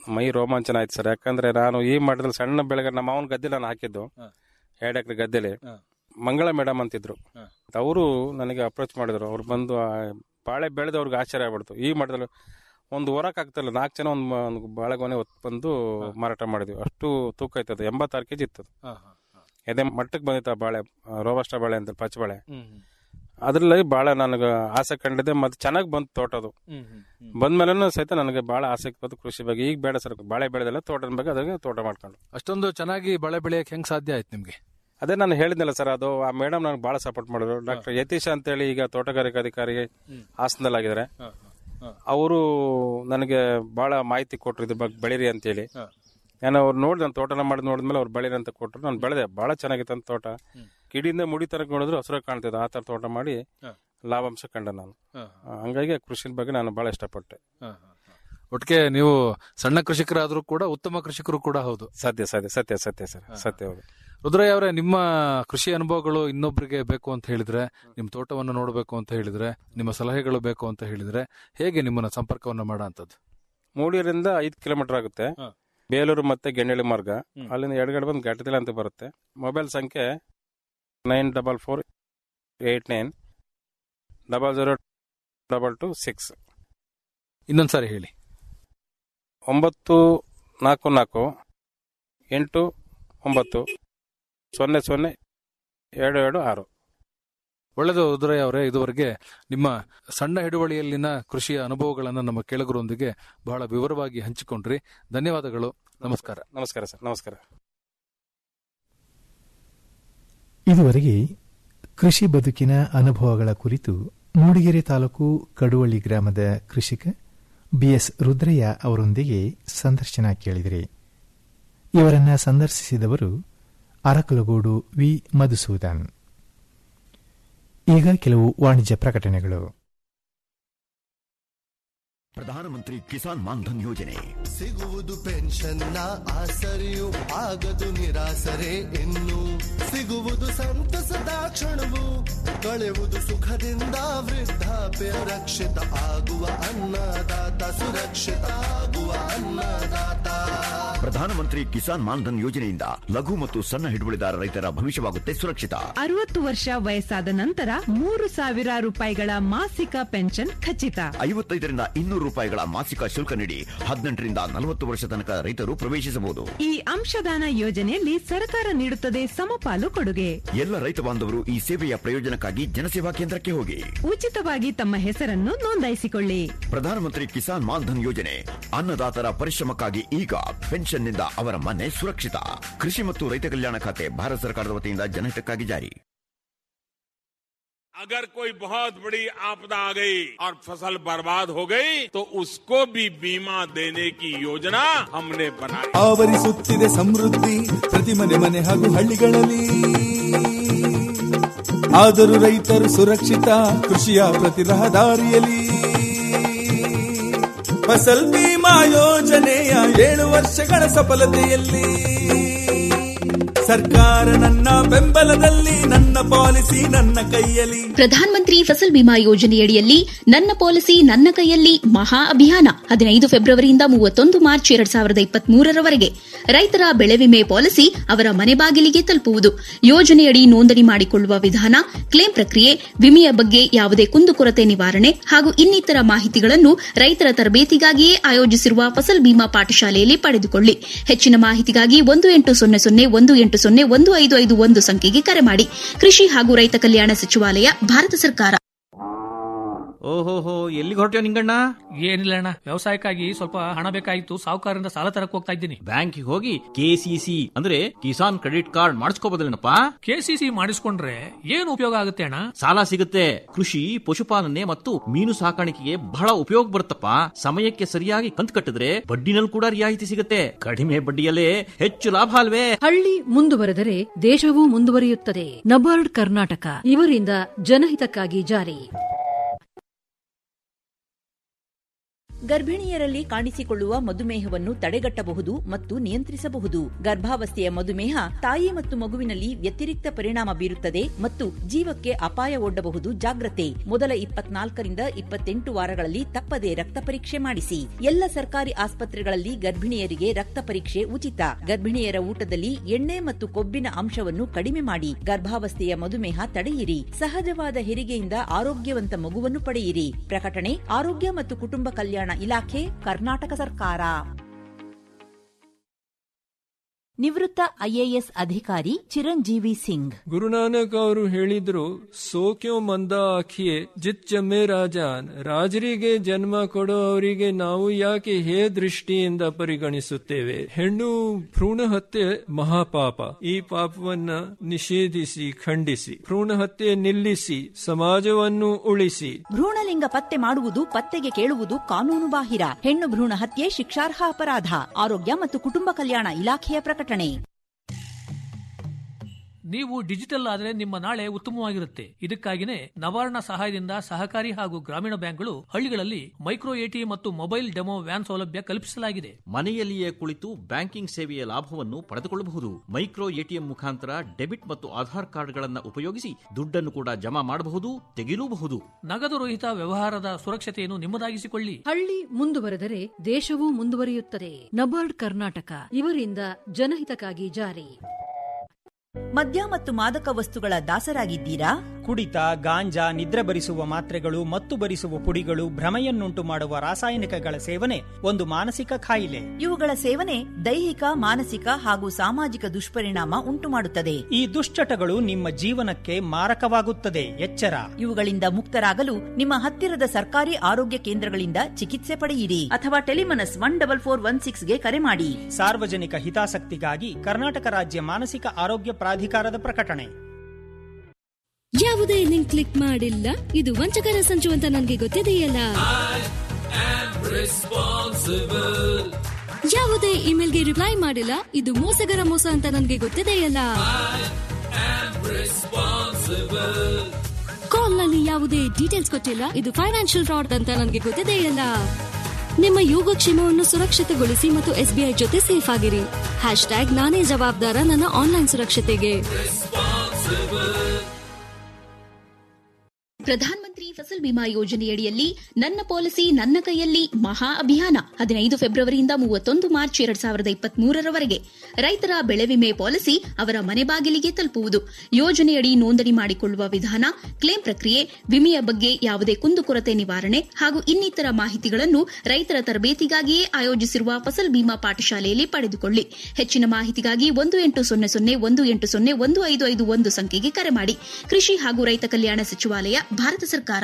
ಮೈ ರೋಮಾಂಚನ ಆಯ್ತು ಸರ್ ಯಾಕಂದ್ರೆ ನಾನು ಈ ಮಟ್ಟದಲ್ಲಿ ಸಣ್ಣ ಬೆಳೆಗೆ ನಮ್ಮ ಅವನ ಗದ್ದೆ ನಾನು ಹಾಕಿದ್ದು ಎರಡು ಎಕರೆ ಗದ್ದೆಲಿ ಮಂಗಳ ಮೇಡಮ್ ಅಂತಿದ್ರು ಅವರು ನನಗೆ ಅಪ್ರೋಚ್ ಮಾಡಿದ್ರು ಅವ್ರು ಬಂದು ಆ ಬಾಳೆ ಬೆಳೆದು ಅವ್ರಿಗೆ ಆಶ್ಚರ್ಯ ಆಗ್ಬಿಡ್ತು ಈ ಮಟ್ಟದಲ್ಲಿ ಒಂದು ಹೊರಕ್ ಆಗ್ತಿಲ್ಲ ನಾಲ್ಕು ಜನ ಒಂದು ಒಂದು ಬಾಳೆಗೊನೆ ಹೊತ್ತು ಬಂದು ಮಾರಾಟ ಮಾಡಿದ್ವಿ ಅಷ್ಟು ತೂಕ ಆಯ್ತದ ಎಂಬತ್ತಾರು ಕೆಜಿ ಇತ್ತು ಅದು. ಎದೆ ಮಟ್ಟಕ್ಕೆ ಬಂದಿತ್ತು ಆ ಬಾಳೆ ರೋಬಸ್ಟ ಬಾಳೆ ಅಂತ ಪಚ್ಚ ಬಾಳೆ ಅದ್ರಲ್ಲಿ ಭಾಳ ನನಗೆ ಆಸೆ ಕಂಡಿದೆ ಮತ್ತೆ ಚೆನ್ನಾಗಿ ಬಂತು ತೋಟ ಅದು ಬಂದ್ಮೇಲೆ ಸಹಿತ ನನಗೆ ಭಾಳ ಆಸಕ್ತಿ ಬಂತು ಕೃಷಿ ಬಗ್ಗೆ ಈಗ ಬೇಡ ಸರ್ ಬಾಳೆ ಬೆಳೆದಲ್ಲ ತೋಟದ ಬಗ್ಗೆ ಅದಾಗ ತೋಟ ಮಾಡ್ಕೊಂಡು ಅಷ್ಟೊಂದು ಚೆನ್ನಾಗಿ ಬೆಳೆ ಬೆಳೆಯಕ್ಕೆ ಹೆಂಗ್ ಸಾಧ್ಯ ಆಯ್ತು ನಿಮ್ಗೆ ಅದೇ ನಾನು ಹೇಳಿದ್ನಲ್ಲ ಸರ್ ಅದು ಆ ಮೇಡಮ್ ನನಗೆ ಭಾಳ ಸಪೋರ್ಟ್ ಮಾಡಿದ್ರು ಡಾಕ್ಟರ್ ಯತೀಶ್ ಅಂತೇಳಿ ಈಗ ತೋಟಗಾರಿಕಾ ಅಧಿಕಾರಿ ಹಾಸನದಲ್ಲಾಗಿದ್ದಾರೆ ಅವರು ನನಗೆ ಭಾಳ ಮಾಹಿತಿ ಕೊಟ್ಟರು ಇದ್ರ ಬಗ್ಗೆ ಬೆಳೀರಿ ಅಂತೇಳಿ ನಾನು ಅವ್ರು ನೋಡಿದೆ ನಾನು ತೋಟನ ಮಾಡಿ ನೋಡಿದ್ಮೇಲೆ ಅವ್ರು ಬೆಳೀರಿ ಅಂತ ಕೊಟ್ಟರು ನಾನು ಬೆಳೆದೆ ಭಾಳ ಚೆನ್ನಾಗಿತ್ತು ಅಂತ ತೋಟ ಕಿಡಿಯಿಂದ ಮುಡಿ ತರ ನೋಡಿದ್ರು ಹಸಿರಾಗಿ ಕಾಣ್ತಿದ್ದೆ ಆ ಥರ ತೋಟ ಮಾಡಿ ಲಾಭಾಂಶ ಕಂಡೆ ನಾನು ಹಂಗಾಗಿ ಕೃಷಿ ಬಗ್ಗೆ ನಾನು ಭಾಳ ಇಷ್ಟಪಟ್ಟೆ ಒಟ್ಟಿಗೆ ನೀವು ಸಣ್ಣ ಕೃಷಿಕರಾದ್ರೂ ಕೂಡ ಉತ್ತಮ ಕೃಷಿಕರು ಕೂಡ ಹೌದು ಸತ್ಯ ಸತ್ಯ ಸತ್ಯ ಸತ್ಯ ಸರ್ ಸತ್ಯ ಹೌದು ರುದ್ರಯ್ಯ ಅವರೇ ನಿಮ್ಮ ಕೃಷಿ ಅನುಭವಗಳು ಇನ್ನೊಬ್ಬರಿಗೆ ಬೇಕು ಅಂತ ಹೇಳಿದ್ರೆ ನಿಮ್ಮ ತೋಟವನ್ನು ನೋಡಬೇಕು ಅಂತ ಹೇಳಿದ್ರೆ ನಿಮ್ಮ ಸಲಹೆಗಳು ಬೇಕು ಅಂತ ಹೇಳಿದ್ರೆ ಹೇಗೆ ನಿಮ್ಮನ್ನ ಸಂಪರ್ಕವನ್ನು ಮಾಡೋ ಅಂತದ್ದು ಮೂಡಿಯರಿಂದ ಐದು ಕಿಲೋಮೀಟರ್ ಆಗುತ್ತೆ ಹ. ಬೇಲೂರು ಮತ್ತೆ ಗೆಣ್ಣೆಳಿ ಮಾರ್ಗ ಹ್ಮ್. ಅಲ್ಲಿಂದ ಎಡಗಡೆ ಬಂದು ಘಟತಿಲ ಅಂತ ಬರುತ್ತೆ ಮೊಬೈಲ್ ಸಂಖ್ಯೆ nine double four eight nine double zero double two six ಇನ್ನೊಂದ್ಸಾರಿ ಹೇಳಿ ಒಂಬತ್ತು ನಾಲ್ಕು ನಾಲ್ಕು ಎಂಟು ಒಂಬತ್ತು ಸೊನ್ನೆ ಸೊನ್ನೆ ಎರಡು ಎರಡು ಆರು ಒಳ್ಳೆಯದು ರುದ್ರಯ್ಯ ಅವರೇ ಇದುವರೆಗೆ ನಿಮ್ಮ ಸಣ್ಣ ಹಿಡುವಳಿಯಲ್ಲಿನ ಕೃಷಿಯ ಅನುಭವಗಳನ್ನು ನಮ್ಮ ಕೇಳುಗರೊಂದಿಗೆ ಬಹಳ ವಿವರವಾಗಿ ಹಂಚಿಕೊಂಡ್ರಿ ಧನ್ಯವಾದಗಳು ನಮಸ್ಕಾರ ನಮಸ್ಕಾರ ಸರ್ ನಮಸ್ಕಾರ ಇದುವರೆಗೆ ಕೃಷಿ ಬದುಕಿನ ಅನುಭವಗಳ ಕುರಿತು ಮೂಡಿಗೆರೆ ತಾಲೂಕು ಕಡುವಳ್ಳಿ ಗ್ರಾಮದ ಕೃಷಿಕ ಬಿಎಸ್ ರುದ್ರಯ್ಯ ಅವರೊಂದಿಗೆ ಸಂದರ್ಶನ ಕೇಳಿದಿರಿ ಇವರನ್ನ ಸಂದರ್ಶಿಸಿದವರು ಅರಕಲಗೂಡು ವಿ ಮಧುಸೂದನ್ ಈಗ ಕೆಲವು ವಾಣಿಜ್ಯ ಪ್ರಕಟಣೆಗಳು ಪ್ರಧಾನಮಂತ್ರಿ ಕಿಸಾನ್ ಮಾನ್ಧನ್ ಯೋಜನೆ ಸಿಗುವುದು ಪೆನ್ಷನ್ನ ಆಸರೆಯು ಆಗದು ನಿರಾಸರೆ ಇನ್ನು ಸಿಗುವುದು ಸಂತಸದ ಕ್ಷಣವು ಕಳೆವುದು ಸುಖದಿಂದ ವೃದ್ಧಾಪ್ಯ ರಕ್ಷಿತ ಆಗುವ ಅನ್ನದಾತ ಸುರಕ್ಷಿತ ಆಗುವ ಅನ್ನದಾತ ಪ್ರಧಾನಮಂತ್ರಿ ಕಿಸಾನ್ ಮಾನ್ಧನ್ ಯೋಜನೆಯಿಂದ ಲಘು ಮತ್ತು ಸಣ್ಣ ಹಿಡುವಳಿದಾರ ರೈತರ ಭವಿಷ್ಯವಾಗುತ್ತೆ ಸುರಕ್ಷಿತ ಅರವತ್ತು ವರ್ಷ ವಯಸ್ಸಾದ ನಂತರ ಮೂರು ಸಾವಿರ ರೂಪಾಯಿಗಳ ಮಾಸಿಕ ಪೆನ್ಷನ್ ಖಚಿತ ಐವತ್ತೈದರಿಂದ ಇನ್ನೂರು ರೂಪಾಯಿಗಳ ಮಾಸಿಕ ಶುಲ್ಕ ನೀಡಿ ಹದಿನೆಂಟರಿಂದ ನಲವತ್ತು ವರ್ಷ ತನಕ ರೈತರು ಪ್ರವೇಶಿಸಬಹುದು ಈ ಅಂಶದಾನ ಯೋಜನೆಯಲ್ಲಿ ಸರ್ಕಾರ ನೀಡುತ್ತದೆ ಸಮಪಾಲು ಕೊಡುಗೆ ಎಲ್ಲ ರೈತ ಬಾಂಧವರು ಈ ಸೇವೆಯ ಪ್ರಯೋಜನಕ್ಕಾಗಿ ಜನಸೇವಾ ಕೇಂದ್ರಕ್ಕೆ ಹೋಗಿ ಉಚಿತವಾಗಿ ತಮ್ಮ ಹೆಸರನ್ನು ನೋಂದಾಯಿಸಿಕೊಳ್ಳಿ ಪ್ರಧಾನಮಂತ್ರಿ ಕಿಸಾನ್ ಮಾನ್ಧನ್ ಯೋಜನೆ ಅನ್ನದಾತರ ಪರಿಶ್ರಮಕ್ಕಾಗಿ ಈಗ ಪೆನ್ಷನ್ನಿಂದ ಅವರ ಮನೆ ಸುರಕ್ಷಿತ ಕೃಷಿ ಮತ್ತು ರೈತ ಕಲ್ಯಾಣ ಖಾತೆ ಭಾರತ ಸರ್ಕಾರದ ವತಿಯಿಂದ ಜನಹಿತಕ್ಕಾಗಿ ಜಾರಿ अगर कोई बहुत बड़ी आपदा आ गई और फसल बर्बाद हो गई तो उसको भी बीमा देने की योजना हमने बनाई ಆವರಿಸುತ್ತಿದೆ ಸಮೃದ್ಧಿ ಪ್ರತಿ ಮನೆ ಮನೆ ಹಾಗೂ ಹಳ್ಳಿಗಳಲ್ಲಿ ಆದರೂ ರೈತರು ಸುರಕ್ಷಿತ ಕೃಷಿಯ ಪ್ರತಿ ರಹದಾರಿಯಲ್ಲಿ ಫಸಲ್ ಬಿಮಾ ಯೋಜನೆಯ ಏಳು ವರ್ಷಗಳ ಸಫಲತೆಯಲ್ಲಿ ಸರ್ಕಾರ ನನ್ನ ಬೆಂಬಲದಲ್ಲಿ ನನ್ನ ಪಾಲಿಸಿ ನನ್ನ ಕೈಯಲ್ಲಿ ಪ್ರಧಾನ್ ಮಂತ್ರಿ ಫಸಲ್ ಬಿಮಾ ಯೋಜನೆಯಡಿಯಲ್ಲಿ ನನ್ನ ಪಾಲಿಸಿ ನನ್ನ ಕೈಯಲ್ಲಿ ಮಹಾ ಅಭಿಯಾನ ಹದಿನೈದು ಫೆಬ್ರವರಿಯಿಂದ ಮೂವತ್ತೊಂದು ಮಾರ್ಚ್ ಎರಡ್ ಸಾವಿರದ ಇಪ್ಪತ್ಮೂರರವರೆಗೆ ರೈತರ ಬೆಳೆ ವಿಮೆ ಪಾಲಿಸಿ ಅವರ ಮನೆ ಬಾಗಿಲಿಗೆ ತಲುಪುವುದು ಯೋಜನೆಯಡಿ ನೋಂದಣಿ ಮಾಡಿಕೊಳ್ಳುವ ವಿಧಾನ ಕ್ಲೇಮ್ ಪ್ರಕ್ರಿಯೆ ವಿಮೆಯ ಬಗ್ಗೆ ಯಾವುದೇ ಕುಂದುಕೊರತೆ ನಿವಾರಣೆ ಹಾಗೂ ಇನ್ನಿತರ ಮಾಹಿತಿಗಳನ್ನು ರೈತರ ತರಬೇತಿಗಾಗಿಯೇ ಆಯೋಜಿಸಿರುವ ಫಸಲ್ ಬಿಮಾ ಪಾಠಶಾಲೆಯಲ್ಲಿ ಪಡೆದುಕೊಳ್ಳಿ ಹೆಚ್ಚಿನ ಮಾಹಿತಿಗಾಗಿ ಒಂದು ಎಂಟು ಸೊನ್ನೆ ಸೊನ್ನೆ ಒಂದು ಎಂಟು ಸೊನ್ನೆ ಒಂದು ಐದು ಐದು ಒಂದು ಸಂಖ್ಯೆಗೆ ಕರೆ ಮಾಡಿ ಕೃಷಿ ಹಾಗೂ ರೈತ ಕಲ್ಯಾಣ ಸಚಿವಾಲಯ ಭಾರತ ಸರ್ಕಾರ ಓಹೋಹೋ ಎಲ್ಲಿಗೆ ಹೊರಟ್ಯೋ ನಿಂಗಣ್ಣ ಏನಿಲ್ಲ ಅಣ್ಣ ವ್ಯವಸಾಯಕ್ಕಾಗಿ ಸ್ವಲ್ಪ ಹಣ ಬೇಕಾಗಿತ್ತು ಸಾಹುಕಾರರಿಂದ ಸಾಲ ತರಕ್ ಹೋಗ್ತಾ ಇದ್ದೀನಿ ಬ್ಯಾಂಕಿಗೆ ಹೋಗಿ ಕೆಸಿಸಿ ಅಂದ್ರೆ ಕಿಸಾನ್ ಕ್ರೆಡಿಟ್ ಕಾರ್ಡ್ ಮಾಡಿಸ್ಕೋಬೋದಲ್ಲೇನಪ್ಪ ಕೆಸಿಸಿ ಮಾಡಿಸ್ಕೊಂಡ್ರೆ ಏನು ಉಪಯೋಗ ಆಗುತ್ತೆ ಅಣ್ಣ ಸಾಲ ಸಿಗುತ್ತೆ ಕೃಷಿ ಪಶುಪಾಲನೆ ಮತ್ತು ಮೀನು ಸಾಕಾಣಿಕೆಗೆ ಬಹಳ ಉಪಯೋಗ ಬರುತ್ತಪ್ಪ ಸಮಯಕ್ಕೆ ಸರಿಯಾಗಿ ಕಂತು ಕಟ್ಟಿದ್ರೆ ಬಡ್ಡಿನಲ್ಲಿ ಕೂಡ ರಿಯಾಯಿತಿ ಸಿಗುತ್ತೆ ಕಡಿಮೆ ಬಡ್ಡಿಯಲ್ಲೇ ಹೆಚ್ಚು ಲಾಭ ಅಲ್ವೇ ಹಳ್ಳಿ ಮುಂದುವರೆದರೆ ದೇಶವೂ ಮುಂದುವರಿಯುತ್ತದೆ ನಬಾರ್ಡ್ ಕರ್ನಾಟಕ ಇವರಿಂದ ಜನಹಿತಕ್ಕಾಗಿ ಜಾರಿ ಗರ್ಭಿಣಿಯರಲ್ಲಿ ಕಾಣಿಸಿಕೊಳ್ಳುವ ಮಧುಮೇಹವನ್ನು ತಡೆಗಟ್ಟಬಹುದು ಮತ್ತು ನಿಯಂತ್ರಿಸಬಹುದು ಗರ್ಭಾವಸ್ಥೆಯ ಮಧುಮೇಹ ತಾಯಿ ಮತ್ತು ಮಗುವಿನಲ್ಲಿ ವ್ಯತಿರಿಕ್ತ ಪರಿಣಾಮ ಬೀರುತ್ತದೆ ಮತ್ತು ಜೀವಕ್ಕೆ ಅಪಾಯ ಒಡ್ಡಬಹುದು ಜಾಗ್ರತೆ ಮೊದಲ ಇಪ್ಪತ್ನಾಲ್ಕರಿಂದ ಇಪ್ಪತ್ತೆಂಟು ವಾರಗಳಲ್ಲಿ ತಪ್ಪದೆ ರಕ್ತ ಪರೀಕ್ಷೆ ಮಾಡಿಸಿ ಎಲ್ಲ ಸರ್ಕಾರಿ ಆಸ್ಪತ್ರೆಗಳಲ್ಲಿ ಗರ್ಭಿಣಿಯರಿಗೆ ರಕ್ತ ಪರೀಕ್ಷೆ ಉಚಿತ ಗರ್ಭಿಣಿಯರ ಊಟದಲ್ಲಿ ಎಣ್ಣೆ ಮತ್ತು ಕೊಬ್ಬಿನ ಅಂಶವನ್ನು ಕಡಿಮೆ ಮಾಡಿ ಗರ್ಭಾವಸ್ಥೆಯ ಮಧುಮೇಹ ತಡೆಯಿರಿ ಸಹಜವಾದ ಹೆರಿಗೆಯಿಂದ ಆರೋಗ್ಯವಂತ ಮಗುವನ್ನು ಪಡೆಯಿರಿ ಪ್ರಕಟಣೆ ಆರೋಗ್ಯ ಮತ್ತು ಕುಟುಂಬ ಕಲ್ಯಾಣ ಇಲಾಖೆ ಕರ್ನಾಟಕ ಸರ್ಕಾರ ನಿವೃತ್ತ ಐಎಎಸ್ ಅಧಿಕಾರಿ ಚಿರಂಜೀವಿ ಸಿಂಗ್ ಗುರುನಾನಕ್ ಅವರು ಹೇಳಿದ್ರು ಸೋಕ್ಯೋ ಮಂದ ಆಖಿಯೇ ಜಿತ್ ಜಮ್ಮೆ ರಾಜಾನ್ ರಾಜರಿಗೆ ಜನ್ಮ ಕೊಡೋ ಅವರಿಗೆ ನಾವು ಯಾಕೆ ಹೇ ದೃಷ್ಟಿಯಿಂದ ಪರಿಗಣಿಸುತ್ತೇವೆ ಹೆಣ್ಣು ಭ್ರೂಣ ಹತ್ಯೆ ಮಹಾಪಾಪ ಈ ಪಾಪವನ್ನ ನಿಷೇಧಿಸಿ ಖಂಡಿಸಿ ಭ್ರೂಣ ಹತ್ಯೆ ನಿಲ್ಲಿಸಿ ಸಮಾಜವನ್ನು ಉಳಿಸಿ ಭ್ರೂಣಲಿಂಗ ಪತ್ತೆ ಮಾಡುವುದು ಪತ್ತೆಗೆ ಕೇಳುವುದು ಕಾನೂನು ಬಾಹಿರ ಹೆಣ್ಣು ಭ್ರೂಣ ಹತ್ಯೆ ಶಿಕ್ಷಾರ್ಹ ಅಪರಾಧ ಆರೋಗ್ಯ ಮತ್ತು ಕುಟುಂಬ ಕಲ್ಯಾಣ ಇಲಾಖೆಯ ಪ್ರಕಟಣೆ ನೀವು ಡಿಜಿಟಲ್ ಆದರೆ ನಿಮ್ಮ ನಾಳೆ ಉತ್ತಮವಾಗಿರುತ್ತೆ ಇದಕ್ಕಾಗಿನೇ ನವಾರ್ಣ ಸಹಾಯದಿಂದ ಸಹಕಾರಿ ಹಾಗೂ ಗ್ರಾಮೀಣ ಬ್ಯಾಂಕ್ಗಳು ಹಳ್ಳಿಗಳಲ್ಲಿ ಮೈಕ್ರೋ ಎಟಿ ಮತ್ತು ಮೊಬೈಲ್ ಡೆಮೋ ವ್ಯಾನ್ ಸೌಲಭ್ಯ ಕಲ್ಪಿಸಲಾಗಿದೆ ಮನೆಯಲ್ಲಿಯೇ ಕುಳಿತು ಬ್ಯಾಂಕಿಂಗ್ ಸೇವೆಯ ಲಾಭವನ್ನು ಪಡೆದುಕೊಳ್ಳಬಹುದು ಮೈಕ್ರೋ ಎಟಿಎಂ ಮುಖಾಂತರ ಡೆಬಿಟ್ ಮತ್ತು ಆಧಾರ್ ಕಾರ್ಡ್ಗಳನ್ನು ಉಪಯೋಗಿಸಿ ದುಡ್ಡನ್ನು ಕೂಡ ಜಮಾ ಮಾಡಬಹುದು ತೆಗೆಯಲೂಬಹುದು ನಗದು ರಹಿತ ವ್ಯವಹಾರದ ಸುರಕ್ಷತೆಯನ್ನು ನಿಮ್ಮದಾಗಿಸಿಕೊಳ್ಳಿ ಹಳ್ಳಿ ಮುಂದುವರೆದರೆ ದೇಶವೂ ಮುಂದುವರಿಯುತ್ತದೆ ನಬಾರ್ಡ್ ಕರ್ನಾಟಕ ಇವರಿಂದ ಜನಹಿತಕ್ಕಾಗಿ ಜಾರಿ ಮದ್ಯ ಮತ್ತು ಮಾದಕ ವಸ್ತುಗಳ ದಾಸರಾಗಿದ್ದೀರಾ ಕುಡಿತ ಗಾಂಜಾ ನಿದ್ರೆ ಬರಿಸುವ ಮಾತ್ರೆಗಳು ಮತ್ತು ಬರಿಸುವ ಪುಡಿಗಳು ಭ್ರಮೆಯನ್ನುಂಟು ಮಾಡುವ ರಾಸಾಯನಿಕಗಳ ಸೇವನೆ ಒಂದು ಮಾನಸಿಕ ಕಾಯಿಲೆ ಇವುಗಳ ಸೇವನೆ ದೈಹಿಕ ಮಾನಸಿಕ ಹಾಗೂ ಸಾಮಾಜಿಕ ದುಷ್ಪರಿಣಾಮ ಉಂಟುಮಾಡುತ್ತದೆ ಈ ದುಶ್ಚಟಗಳು ನಿಮ್ಮ ಜೀವನಕ್ಕೆ ಮಾರಕವಾಗುತ್ತದೆ ಎಚ್ಚರ ಇವುಗಳಿಂದ ಮುಕ್ತರಾಗಲು ನಿಮ್ಮ ಹತ್ತಿರದ ಸರ್ಕಾರಿ ಆರೋಗ್ಯ ಕೇಂದ್ರಗಳಿಂದ ಚಿಕಿತ್ಸೆ ಪಡೆಯಿರಿ ಅಥವಾ Tele Manas one double four one ಸಿಕ್ಸ್ಗೆ ಕರೆ ಮಾಡಿ ಸಾರ್ವಜನಿಕ ಹಿತಾಸಕ್ತಿಗಾಗಿ ಕರ್ನಾಟಕ ರಾಜ್ಯ ಮಾನಸಿಕ ಆರೋಗ್ಯ ಪ್ರಾಧಿಕಾರದ ಪ್ರಕಟಣೆ ಯಾವುದೇ ಲಿಂಕ್ ಕ್ಲಿಕ್ ಮಾಡಿಲ್ಲ ಇದು ವಂಚಕರ ಸಂಚು ಅಂತ ನನಗೆ ಗೊತ್ತಿದೆಯಲ್ಲ ಯಾವುದೇ ಇಮೇಲ್ಗೆ ರಿಪ್ಲೈ ಮಾಡಿಲ್ಲ ಇದು ಮೋಸಗರ ಮೋಸ ಅಂತ ನನಗೆ ಗೊತ್ತಿದೆಯಲ್ಲ ಕಾಲ್ ನಲ್ಲಿ ಯಾವುದೇ ಡೀಟೇಲ್ಸ್ ಕೊಟ್ಟಿಲ್ಲ ಇದು ಫೈನಾನ್ಷಿಯಲ್ ಫ್ರಾಡ್ ಅಂತ ನನಗೆ ಗೊತ್ತಿದೆಯಲ್ಲ ನಿಮ್ಮ ಯೋಗಕ್ಷೇಮವನ್ನು ಸುರಕ್ಷಿತಗೊಳಿಸಿ ಮತ್ತು ಎಸ್ಬಿಐ ಜೊತೆ ಸೇಫ್ ಆಗಿರಿ ಹ್ಯಾಶ್ ಟ್ಯಾಗ್ ನಾನೇ ಜವಾಬ್ದಾರ ನನ್ನ ಆನ್ಲೈನ್ ಸುರಕ್ಷತೆಗೆ ಪ್ರಧಾನಮಂತ್ರಿ ಫಸಲ್ ಬಿಮಾ ಯೋಜನೆಯಡಿಯಲ್ಲಿ ನನ್ನ ಪಾಲಿಸಿ ನನ್ನ ಕೈಯಲ್ಲಿ ಮಹಾ ಅಭಿಯಾನ ಹದಿನೈದು ಫೆಬ್ರವರಿಯಿಂದ ಮೂವತ್ತೊಂದು ಮಾರ್ಚ್ ಎರಡ್ ಸಾವಿರದ ಇಪ್ಪತ್ಮೂರರವರೆಗೆ ರೈತರ ಬೆಳೆ ವಿಮೆ ಪಾಲಿಸಿ ಅವರ ಮನೆ ಬಾಗಿಲಿಗೆ ತಲುಪುವುದು ಯೋಜನೆಯಡಿ ನೋಂದಣಿ ಮಾಡಿಕೊಳ್ಳುವ ವಿಧಾನ ಕ್ಲೇಮ್ ಪ್ರಕ್ರಿಯೆ ವಿಮೆಯ ಬಗ್ಗೆ ಯಾವುದೇ ಕುಂದುಕೊರತೆ ನಿವಾರಣೆ ಹಾಗೂ ಇನ್ನಿತರ ಮಾಹಿತಿಗಳನ್ನು ರೈತರ ತರಬೇತಿಗಾಗಿಯೇ ಆಯೋಜಿಸಿರುವ ಫಸಲ್ ಬಿಮಾ ಪಾಠಶಾಲೆಯಲ್ಲಿ ಪಡೆದುಕೊಳ್ಳಿ ಹೆಚ್ಚಿನ ಮಾಹಿತಿಗಾಗಿ ಒಂದು ಎಂಟು ಸೊನ್ನೆ ಸೊನ್ನೆ ಒಂದು ಎಂಟು ಸೊನ್ನೆ ಒಂದು ಐದು ಐದು ಒಂದು ಸಂಖ್ಯೆಗೆ ಕರೆ ಮಾಡಿ ಕೃಷಿ ಹಾಗೂ ರೈತ ಕಲ್ಯಾಣ ಸಚಿವಾಲಯ ಭಾರತ ಸರ್ಕಾರ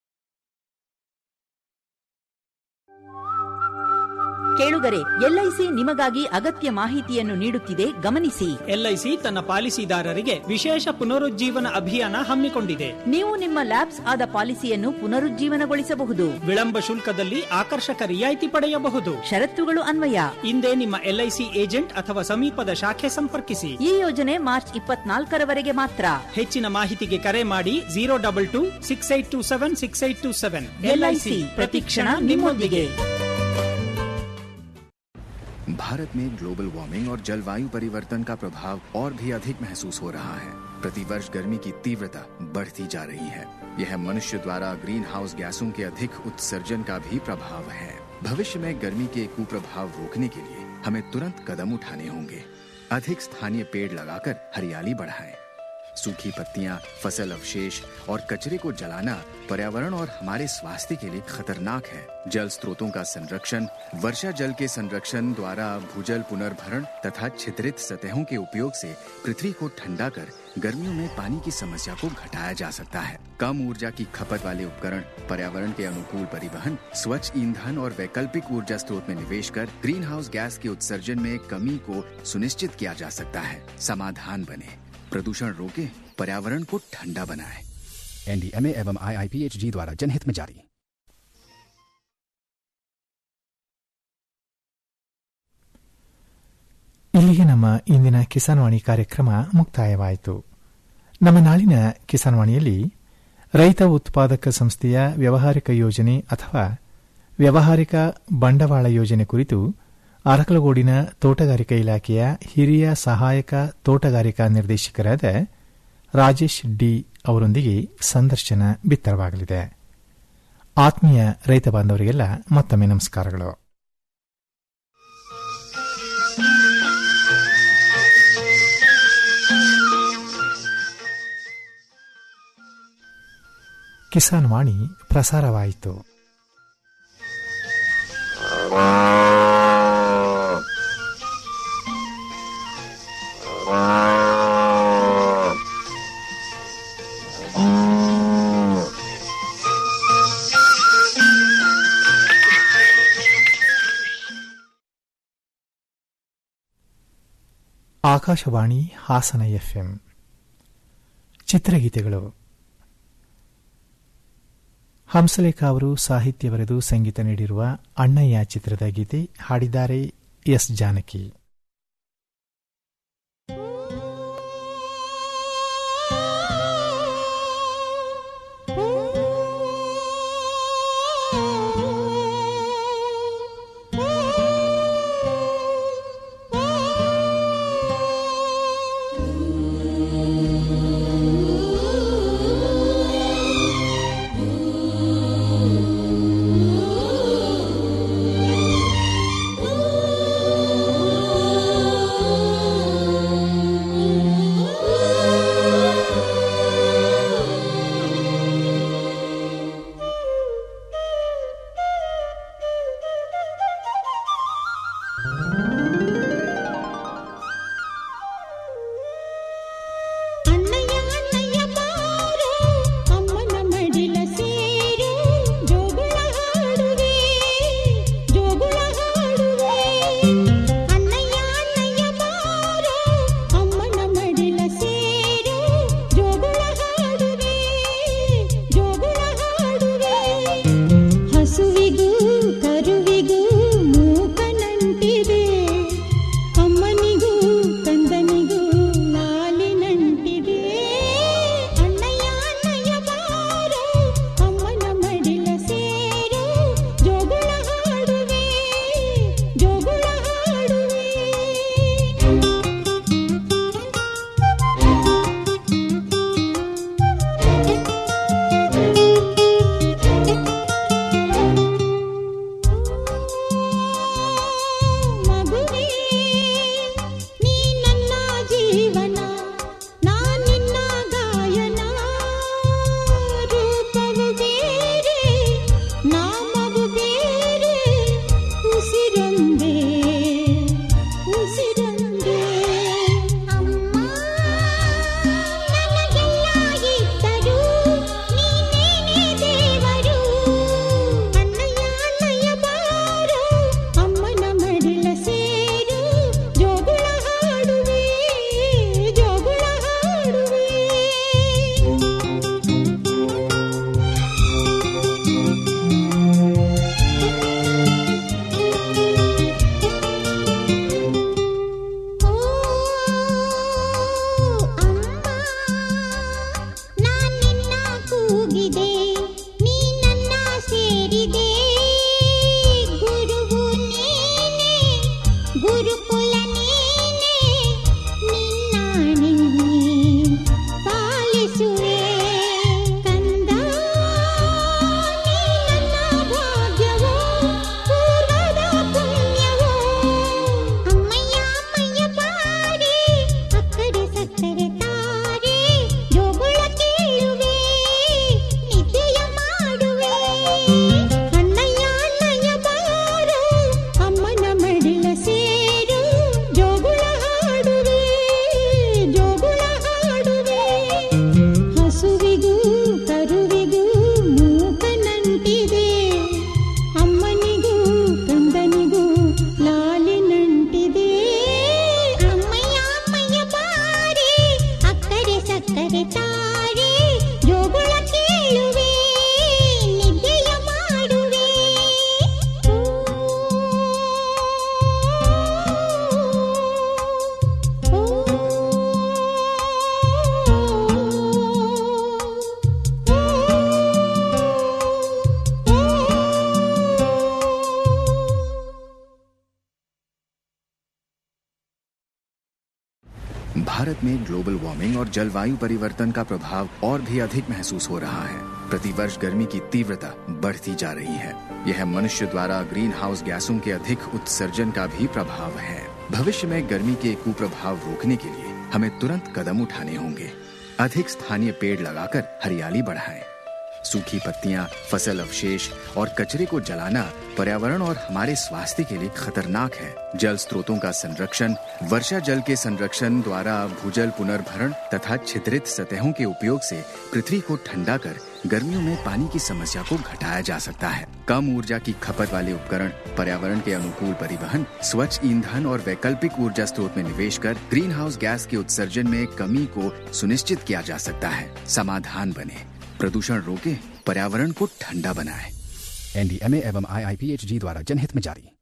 ಕೇಳುಗರೆ ಎಲ್ಐಸಿ ನಿಮಗಾಗಿ ಅಗತ್ಯ ಮಾಹಿತಿಯನ್ನು ನೀಡುತ್ತಿದೆ ಗಮನಿಸಿ ಎಲ್ಐಸಿ ತನ್ನ ಪಾಲಿಸಿದಾರರಿಗೆ ವಿಶೇಷ ಪುನರುಜ್ಜೀವನ ಅಭಿಯಾನ ಹಮ್ಮಿಕೊಂಡಿದೆ ನೀವು ನಿಮ್ಮ ಲ್ಯಾಬ್ಸ್ ಆದ ಪಾಲಿಸಿಯನ್ನು ಪುನರುಜ್ಜೀವನಗೊಳಿಸಬಹುದು ವಿಳಂಬ ಶುಲ್ಕದಲ್ಲಿ ಆಕರ್ಷಕ ರಿಯಾಯಿತಿ ಪಡೆಯಬಹುದು ಷರತ್ತುಗಳು ಅನ್ವಯ ಹಿಂದೆ ನಿಮ್ಮ ಎಲ್ಐಸಿ ಏಜೆಂಟ್ ಅಥವಾ ಸಮೀಪದ ಶಾಖೆ ಸಂಪರ್ಕಿಸಿ ಈ ಯೋಜನೆ ಮಾರ್ಚ್ ಇಪ್ಪತ್ನಾಲ್ಕರವರೆಗೆ ಮಾತ್ರ ಹೆಚ್ಚಿನ ಮಾಹಿತಿಗೆ ಕರೆ ಮಾಡಿ zero double two six eight two seven six eight two seven LIC ಪ್ರತಿಕ್ಷಣ ನಿಮ್ಮೊಂದಿಗೆ भारत में ग्लोबल वार्मिंग और जलवायु परिवर्तन का प्रभाव और भी अधिक महसूस हो रहा है प्रतिवर्ष गर्मी की तीव्रता बढ़ती जा रही है यह मनुष्य द्वारा ग्रीन हाउस गैसों के अधिक उत्सर्जन का भी प्रभाव है भविष्य में गर्मी के कुप्रभाव रोकने के लिए हमें तुरंत कदम उठाने होंगे अधिक स्थानीय पेड़ लगाकर हरियाली बढ़ाएं सूखी पत्तियां फसल अवशेष और कचरे को जलाना पर्यावरण और हमारे स्वास्थ्य के लिए खतरनाक है जल स्रोतों का संरक्षण वर्षा जल के संरक्षण द्वारा भूजल पुनर्भरण तथा छिद्रित सतहों के उपयोग से पृथ्वी को ठंडा कर गर्मियों में पानी की समस्या को घटाया जा सकता है कम ऊर्जा की खपत वाले उपकरण पर्यावरण के अनुकूल परिवहन स्वच्छ ईंधन और वैकल्पिक ऊर्जा स्रोत में निवेश कर ग्रीन हाउस गैस के उत्सर्जन में कमी को सुनिश्चित किया जा सकता है समाधान बने प्रदूषण रोके पर्यावरण को ठंडा बनाए एनडीएमए एवं आईआईपीएचजी द्वारा जनहित में जारी ಇಲ್ಲಿಗೆ ನಮ್ಮ ಇಂದಿನ ಕಿಸಾನ್ವಾಣಿ ಕಾರ್ಯಕ್ರಮ ಮುಕ್ತಾಯವಾಯಿತು ನಮ್ಮ ನಾಳಿನ ಕಿಸಾನ್ವಾಣಿಯಲ್ಲಿ ರೈತ ಉತ್ಪಾದಕ ಸಂಸ್ಥೆಯ ವ್ಯವಹಾರಿಕ ಯೋಜನೆ ಅಥವಾ ವ್ಯಾವಹಾರಿಕ ಬಂಡವಾಳ ಯೋಜನೆ ಕುರಿತು ಅರಕಲಗೂಡಿನ ತೋಟಗಾರಿಕಾ ಇಲಾಖೆಯ ಹಿರಿಯ ಸಹಾಯಕ ತೋಟಗಾರಿಕಾ ನಿರ್ದೇಶಕರಾದ ರಾಜೇಶ್ ಡಿ ಅವರೊಂದಿಗೆ ಸಂದರ್ಶನ ಬಿತ್ತರವಾಗಲಿದೆ ಆತ್ಮೀಯ ರೈತ ಬಾಂಧವರಿಗೆಲ್ಲ ಮತ್ತೊಮ್ಮೆ ನಮಸ್ಕಾರಗಳು ಕಿಸಾನ್ ವಾಣಿ ಪ್ರಸಾರವಾಯಿತು ಆಕಾಶವಾಣಿ ಹಾಸನ ಎಫ್ಎಂ ಚಿತ್ರಗೀತೆಗಳು ಹಂಸಲೇಖ ಅವರು ಸಾಹಿತ್ಯ ಬರೆದು ಸಂಗೀತ ನೀಡಿರುವ ಅಣ್ಣಯ್ಯ ಚಿತ್ರದ ಗೀತೆ ಹಾಡಿದ್ದಾರೆ ಎಸ್ ಜಾನಕಿ Ooh. भारत में ग्लोबल वार्मिंग और जलवायु परिवर्तन का प्रभाव और भी अधिक महसूस हो रहा है प्रतिवर्ष गर्मी की तीव्रता बढ़ती जा रही है यह मनुष्य द्वारा ग्रीन हाउस गैसों के अधिक उत्सर्जन का भी प्रभाव है भविष्य में गर्मी के कुप्रभाव रोकने के लिए हमें तुरंत कदम उठाने होंगे अधिक स्थानीय पेड़ लगाकर हरियाली बढ़ाएं। सूखी पत्तियां, फसल अवशेष और कचरे को जलाना पर्यावरण और हमारे स्वास्थ्य के लिए खतरनाक है जल स्रोतों का संरक्षण वर्षा जल के संरक्षण द्वारा भूजल पुनर्भरण तथा छिद्रित सतहों के उपयोग से पृथ्वी को ठंडा कर गर्मियों में पानी की समस्या को घटाया जा सकता है कम ऊर्जा की खपत वाले उपकरण पर्यावरण के अनुकूल परिवहन स्वच्छ ईंधन और वैकल्पिक ऊर्जा स्रोत में निवेश कर ग्रीन हाउस गैस के उत्सर्जन में कमी को सुनिश्चित किया जा सकता है समाधान बने प्रदूषण रोके पर्यावरण को ठंडा बनाए एनडीएमए एवं आईआईपीएचजी द्वारा जनहित में जारी